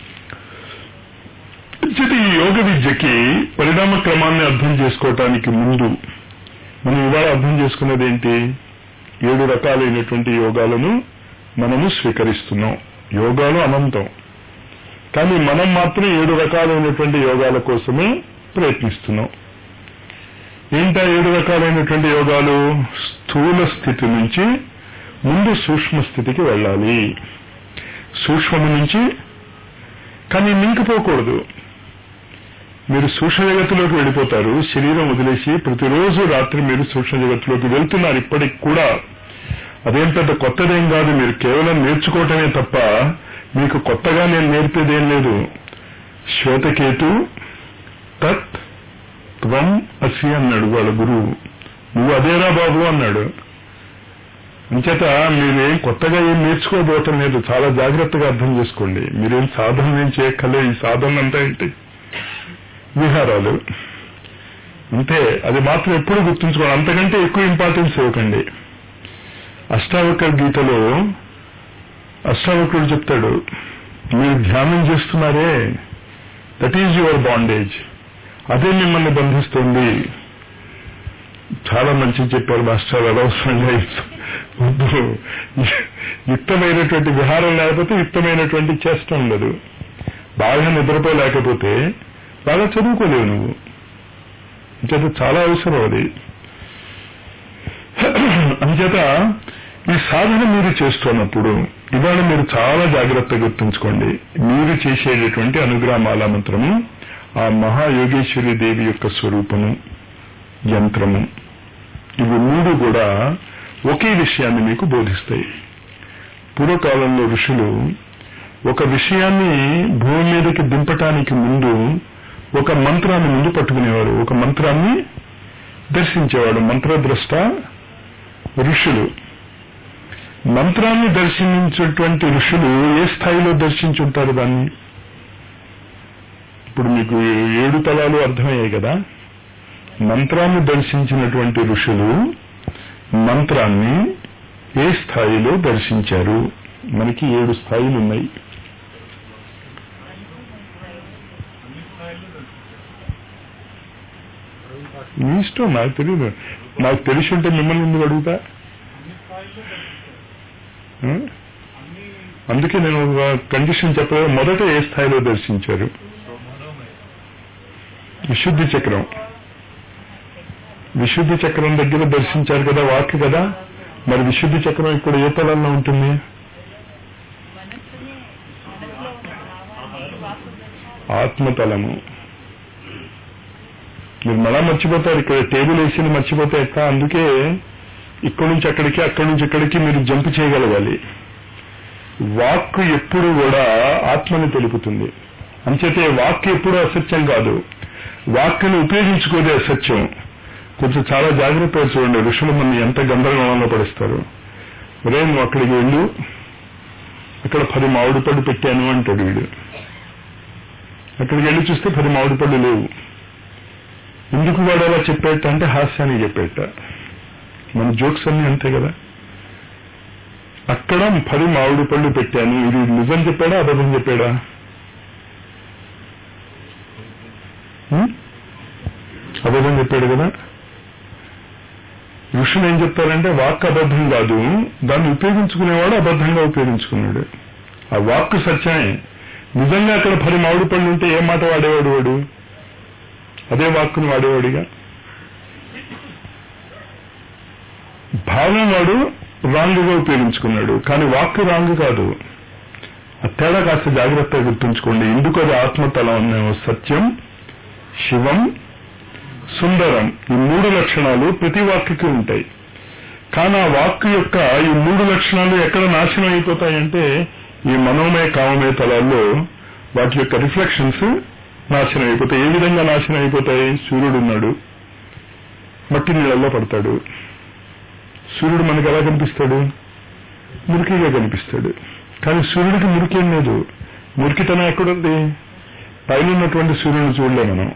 చితి ఈ యోగ విద్యకి పరిణామ క్రమాన్ని అర్థం చేసుకోవటానికి ముందు మనం ఇవాళ అర్థం చేసుకున్నది ఏంటి ఏడు రకాలైనటువంటి యోగాలను మనము స్వీకరిస్తున్నాం యోగాలు అనంతం కానీ మనం మాత్రం ఏడు రకాలైనటువంటి యోగాల కోసమే ప్రయత్నిస్తున్నాం ఏంటా ఏడు రకాలైనటువంటి యోగాలు స్థూల స్థితి నుంచి ముందు సూక్ష్మ స్థితికి వెళ్ళాలి సూక్ష్మము నుంచి కానీ మింకిపోకూడదు మీరు సూక్ష్మ జగత్తులోకి వెళ్ళిపోతారు శరీరం వదిలేసి ప్రతిరోజు రాత్రి మీరు సూక్ష్మ జగత్తులోకి వెళ్తున్నారు ఇప్పటికి కూడా అదేం పెద్ద కొత్తదేం కాదు మీరు కేవలం నేర్చుకోవటమే తప్ప మీకు కొత్తగా నేను నేర్పేదేం లేదు శ్వేతకేతు తత్ త్వం అసి అన్నాడు వాళ్ళ గురువు నువ్వు అదేరా బాబు అన్నాడు అంచేత మీరేం కొత్తగా ఏం నేర్చుకోబోవటం లేదు చాలా జాగ్రత్తగా అర్థం చేసుకోండి మీరేం సాధన ఏం చేయక్కలే ఈ సాధన అంతా ఏంటి విహారాలు అంతే అది మాత్రం ఎప్పుడు గుర్తుంచుకోవాలి అంతకంటే ఎక్కువ ఇంపార్టెన్స్ ఇవ్వకండి అష్టావకర గీతలో అష్టావకుడు చెప్తాడు మీరు ధ్యానం చేస్తున్నారే దట్ ఈజ్ యువర్ బాండేజ్ అదే మిమ్మల్ని బంధిస్తుంది చాలా మంచిగా చెప్పారు మాస్టర్ అనవసరంగా వద్దు యుక్తమైనటువంటి విహారం లేకపోతే యుక్తమైనటువంటి చేష్ట ఉండదు బాగా నిద్రపోలేకపోతే బాగా చదువుకోలేవు నువ్వు అంచేత చాలా అవసరం అది అంచేత ఈ సాధన మీరు చేస్తున్నప్పుడు ఇవాళ మీరు చాలా జాగ్రత్తగా గుర్తుంచుకోండి మీరు చేసేటటువంటి అనుగ్రహమాల మంత్రము ఆ మహాయోగేశ్వరి దేవి యొక్క స్వరూపము యంత్రము ఇవి మూడు కూడా ఒకే విషయాన్ని మీకు బోధిస్తాయి పూర్వకాలంలో ఋషులు ఒక విషయాన్ని భూమి మీదకి దింపటానికి ముందు ఒక మంత్రాన్ని ముందు పట్టుకునేవారు ఒక మంత్రాన్ని దర్శించేవాడు మంత్రద్రష్ట ఋషులు మంత్రాన్ని దర్శించేటువంటి ఋషులు ఏ స్థాయిలో దర్శించుంటారు దాన్ని ఇప్పుడు మీకు ఏడు తలాలు అర్థమయ్యాయి కదా మంత్రాన్ని దర్శించినటువంటి ఋషులు మంత్రాన్ని ఏ స్థాయిలో దర్శించారు మనకి ఏడు స్థాయిలు ఉన్నాయి మీ ఇష్టం నాకు తెలియదు నాకు తెలిసి ఉంటే మిమ్మల్ని ఎందుకు అడుగుతా ఆ? అందుకే నేను ఒక కండిషన్ చెప్పలేదు మొదట ఏ స్థాయిలో దర్శించారు విశుద్ధి చక్రం విశుద్ధి చక్రం దగ్గర దర్శించారు కదా వాక్ కదా మరి విశుద్ధి చక్రం ఇక్కడ ఏ తలంలో ఉంటుంది ఆత్మతలము మీరు మళ్ళా మర్చిపోతారు ఇక్కడ టేబుల్ వేసింది మర్చిపోతే ఎట్లా అందుకే ఇక్కడి నుంచి అక్కడికి అక్కడి నుంచి ఇక్కడికి మీరు జంప్ చేయగలగాలి వాక్ ఎప్పుడు కూడా ఆత్మని తెలుపుతుంది అంచేతే వాక్ ఎప్పుడు అసత్యం కాదు వాక్ని ఉపయోగించుకోదే అసత్యం కొంచెం చాలా జాగ్రత్తగా చూడండి ఋషులు మన ఎంత గందరగోళంలో పడిస్తారు ఒరే నువ్వు అక్కడికి వెళ్ళు అక్కడ పది మామిడి పళ్ళు పెట్టాను అంటాడు వీడు అక్కడికి వెళ్ళి చూస్తే పది మామిడి పళ్ళు లేవు ఎందుకు వాడు అలా చెప్పేట అంటే హాస్యానికి చెప్పేట మన జోక్స్ అన్ని అంతే కదా అక్కడ పది మామిడి పళ్ళు పెట్టాను ఇది నిజం చెప్పాడా అబద్ధం చెప్పాడా హ్మ్? అబద్ధం చెప్పాడు కదా ఋషులు ఏం చెప్తారంటే వాక్ అబద్ధం కాదు దాన్ని ఉపయోగించుకునేవాడు అబద్ధంగా ఉపయోగించుకున్నాడు ఆ వాక్ సత్యమే నిజంగా అక్కడ పది మామిడి పళ్ళు ఉంటే ఏ మాట వాడేవాడు వాడు అదే వాక్కును వాడేవాడిగా భావం వాడు రాంగ్గా ఉపయోగించుకున్నాడు కానీ వాక్ రాంగ్ కాదు ఆ తేడా కాస్త జాగ్రత్తగా గుర్తుంచుకోండి ఎందుకు అది ఆత్మతలం అన్నాము సత్యం శివం సుందరం ఈ మూడు లక్షణాలు ప్రతి వాక్యకి ఉంటాయి కానీ ఆ వాక్కు యొక్క ఈ మూడు లక్షణాలు ఎక్కడ నాశనం అయిపోతాయంటే ఈ మనోమయ కామమయ తలాల్లో వాటి యొక్క రిఫ్లెక్షన్స్ నాశనం అయిపోతాయి ఏ విధంగా నాశనం అయిపోతాయి సూర్యుడు ఉన్నాడు మట్టి నీళ్ళల్లో పడతాడు సూర్యుడు మనకు ఎలా కనిపిస్తాడు మురికిగా కనిపిస్తాడు కానీ సూర్యుడికి మురికేం లేదు మురికితనం ఎక్కడుంది పైన ఉన్నటువంటి సూర్యుని చూడలే మనం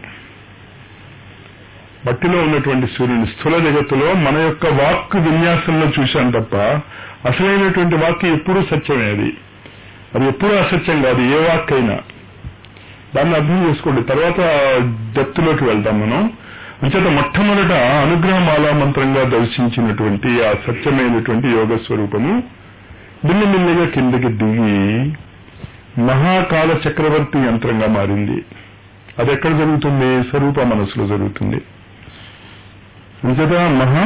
మట్టిలో ఉన్నటువంటి సూర్యుని స్థూల జగత్తులో మన యొక్క వాక్ విన్యాసంలో చూశాం తప్ప అసలైనటువంటి వాక్ ఎప్పుడూ సత్యమే అది అది ఎప్పుడూ అసత్యం కాదు ఏ వాక్ అయినా దాన్ని అర్థం చేసుకోండి తర్వాత డెప్త్లోకి వెళ్తాం మనం అంచేత మొట్టమొదట అనుగ్రహమాలా మంత్రంగా దర్శించినటువంటి ఆ సత్యమైనటువంటి యోగ స్వరూపము మిల్లిమిల్లిగా కిందకి దిగి మహాకాల చక్రవర్తి యంత్రంగా మారింది అది ఎక్కడ జరుగుతుంది స్వరూప మనసులో జరుగుతుంది అంచేత మహా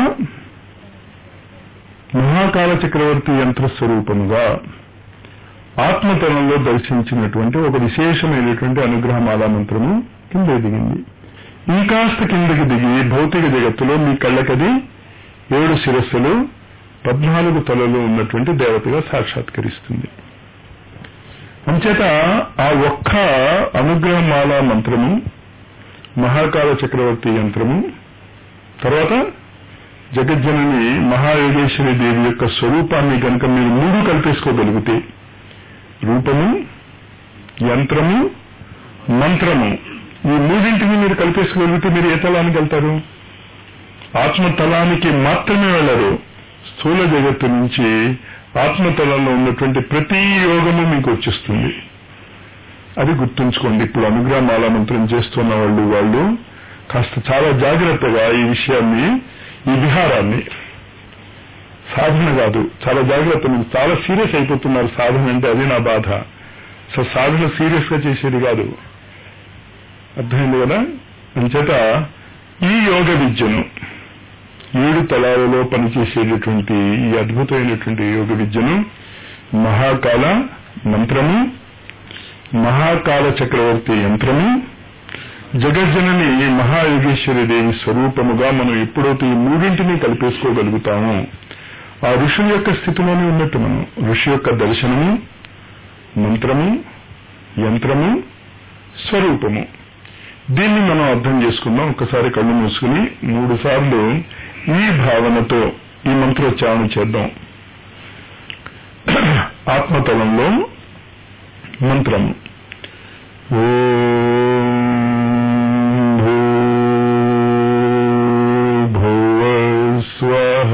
మహాకాల చక్రవర్తి యంత్ర స్వరూపముగా ఆత్మతలంలో దర్శించినటువంటి ఒక విశేషమైనటువంటి అనుగ్రహమాల మంత్రము కింద దిగింది ఇంకాస్త కిందకి దిగి భౌతిక జగత్తులో మీ కళ్ళకది ఏడు శిరస్సులు పద్నాలుగు తలలు ఉన్నటువంటి దేవతగా సాక్షాత్కరిస్తుంది అంచేత ఆ ఒక్క అనుగ్రహమాల మంత్రము మహాకాల చక్రవర్తి యంత్రము తర్వాత జగజ్జనని మహాయోగేశ్వరి దేవి యొక్క స్వరూపాన్ని కనుక మీరు మూడు కల్పేసుకోగలిగితే రూపము యంత్రము మంత్రము ఈ మూడింటిని మీరు కల్పేసుకోగలిగితే మీరు ఏ తలానికి వెళ్తారు ఆత్మతలానికి మాత్రమే వెళ్ళరు స్థూల జగత్తు నుంచి ఆత్మతలంలో ఉన్నటువంటి ప్రతి యోగము మీకు వచ్చేస్తుంది అది గుర్తుంచుకోండి ఇప్పుడు అనుగ్రహమాల మంత్రం చేస్తున్న వాళ్ళు వాళ్ళు కాస్త చాలా జాగ్రత్తగా ఈ విషయాన్ని ఈ విహారాన్ని సాధన కాదు చాలా జాగ్రత్త మీరు చాలా సీరియస్ అయిపోతున్నారు సాధన అంటే అది నా బాధ సో సాధన సీరియస్ గా చేసేది కాదు అర్థమైంది కదా అంచేత ఈ యోగ విద్యను ఏడు తలాలలో పనిచేసేటటువంటి ఈ అద్భుతమైనటువంటి యోగ విద్యను మహాకాల మంత్రము మహాకాల చక్రవర్తి యంత్రము జగజ్జనని మహాయోగేశ్వరి దేవి స్వరూపముగా మనం ఎప్పుడైతే ఈ మూడింటిని కలిపేసుకోగలుగుతామో ఆ ఋషుల యొక్క స్థితిలోనే ఉన్నట్టు మనం ఋషి యొక్క దర్శనము మంత్రము యంత్రము స్వరూపము దీన్ని మనం అర్థం చేసుకుందాం ఒకసారి కళ్ళు మూసుకుని మూడు సార్లు ఈ భావనతో ఈ మంత్రోచ్చారణ చేద్దాం ఆత్మతలంలో మంత్రం భూవ స్వహ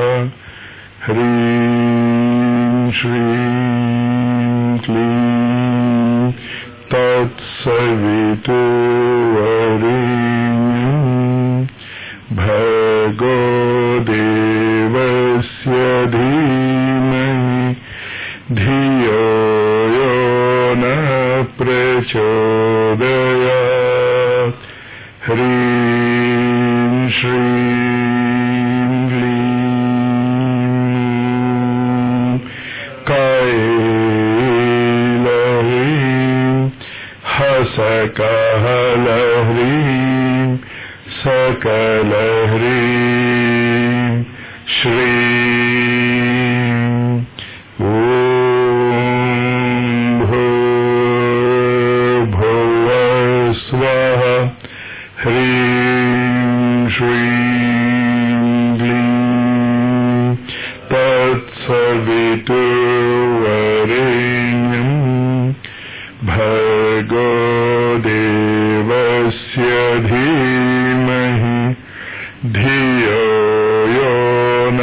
హ్రీం శ్రీం క్లీం తత్సవితుర్వరేణ్యం భగో దేవస్య ధీమహి ధియో యో న ప్రచోదయాత్ హ్రీం శ్రీం క్లీం కైలహ్రీం హసకహలహ్రీం सकलह्रीं श्रीं ॐ भूर्भुव स्वः ह्रीं श्रीं क्लीं तत्सवितुर्वरेण्यम् भर्गो देवस्य धीमहि धियो यो न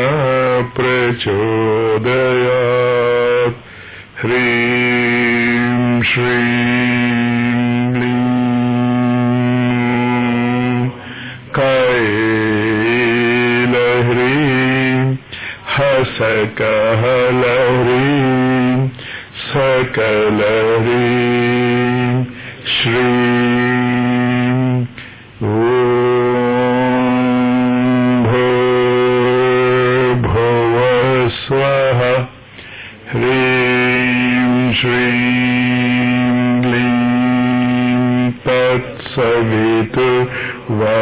प्रचोदयात् ह्रीं श्रीं क्लीं कैलह्रीं हसकहलह्रीं सकलह्रीं श्रीं ॐ भूर्भुव स्वः ह्रीं श्रीं क्लीं तत्सवितुर्वरेण्यम्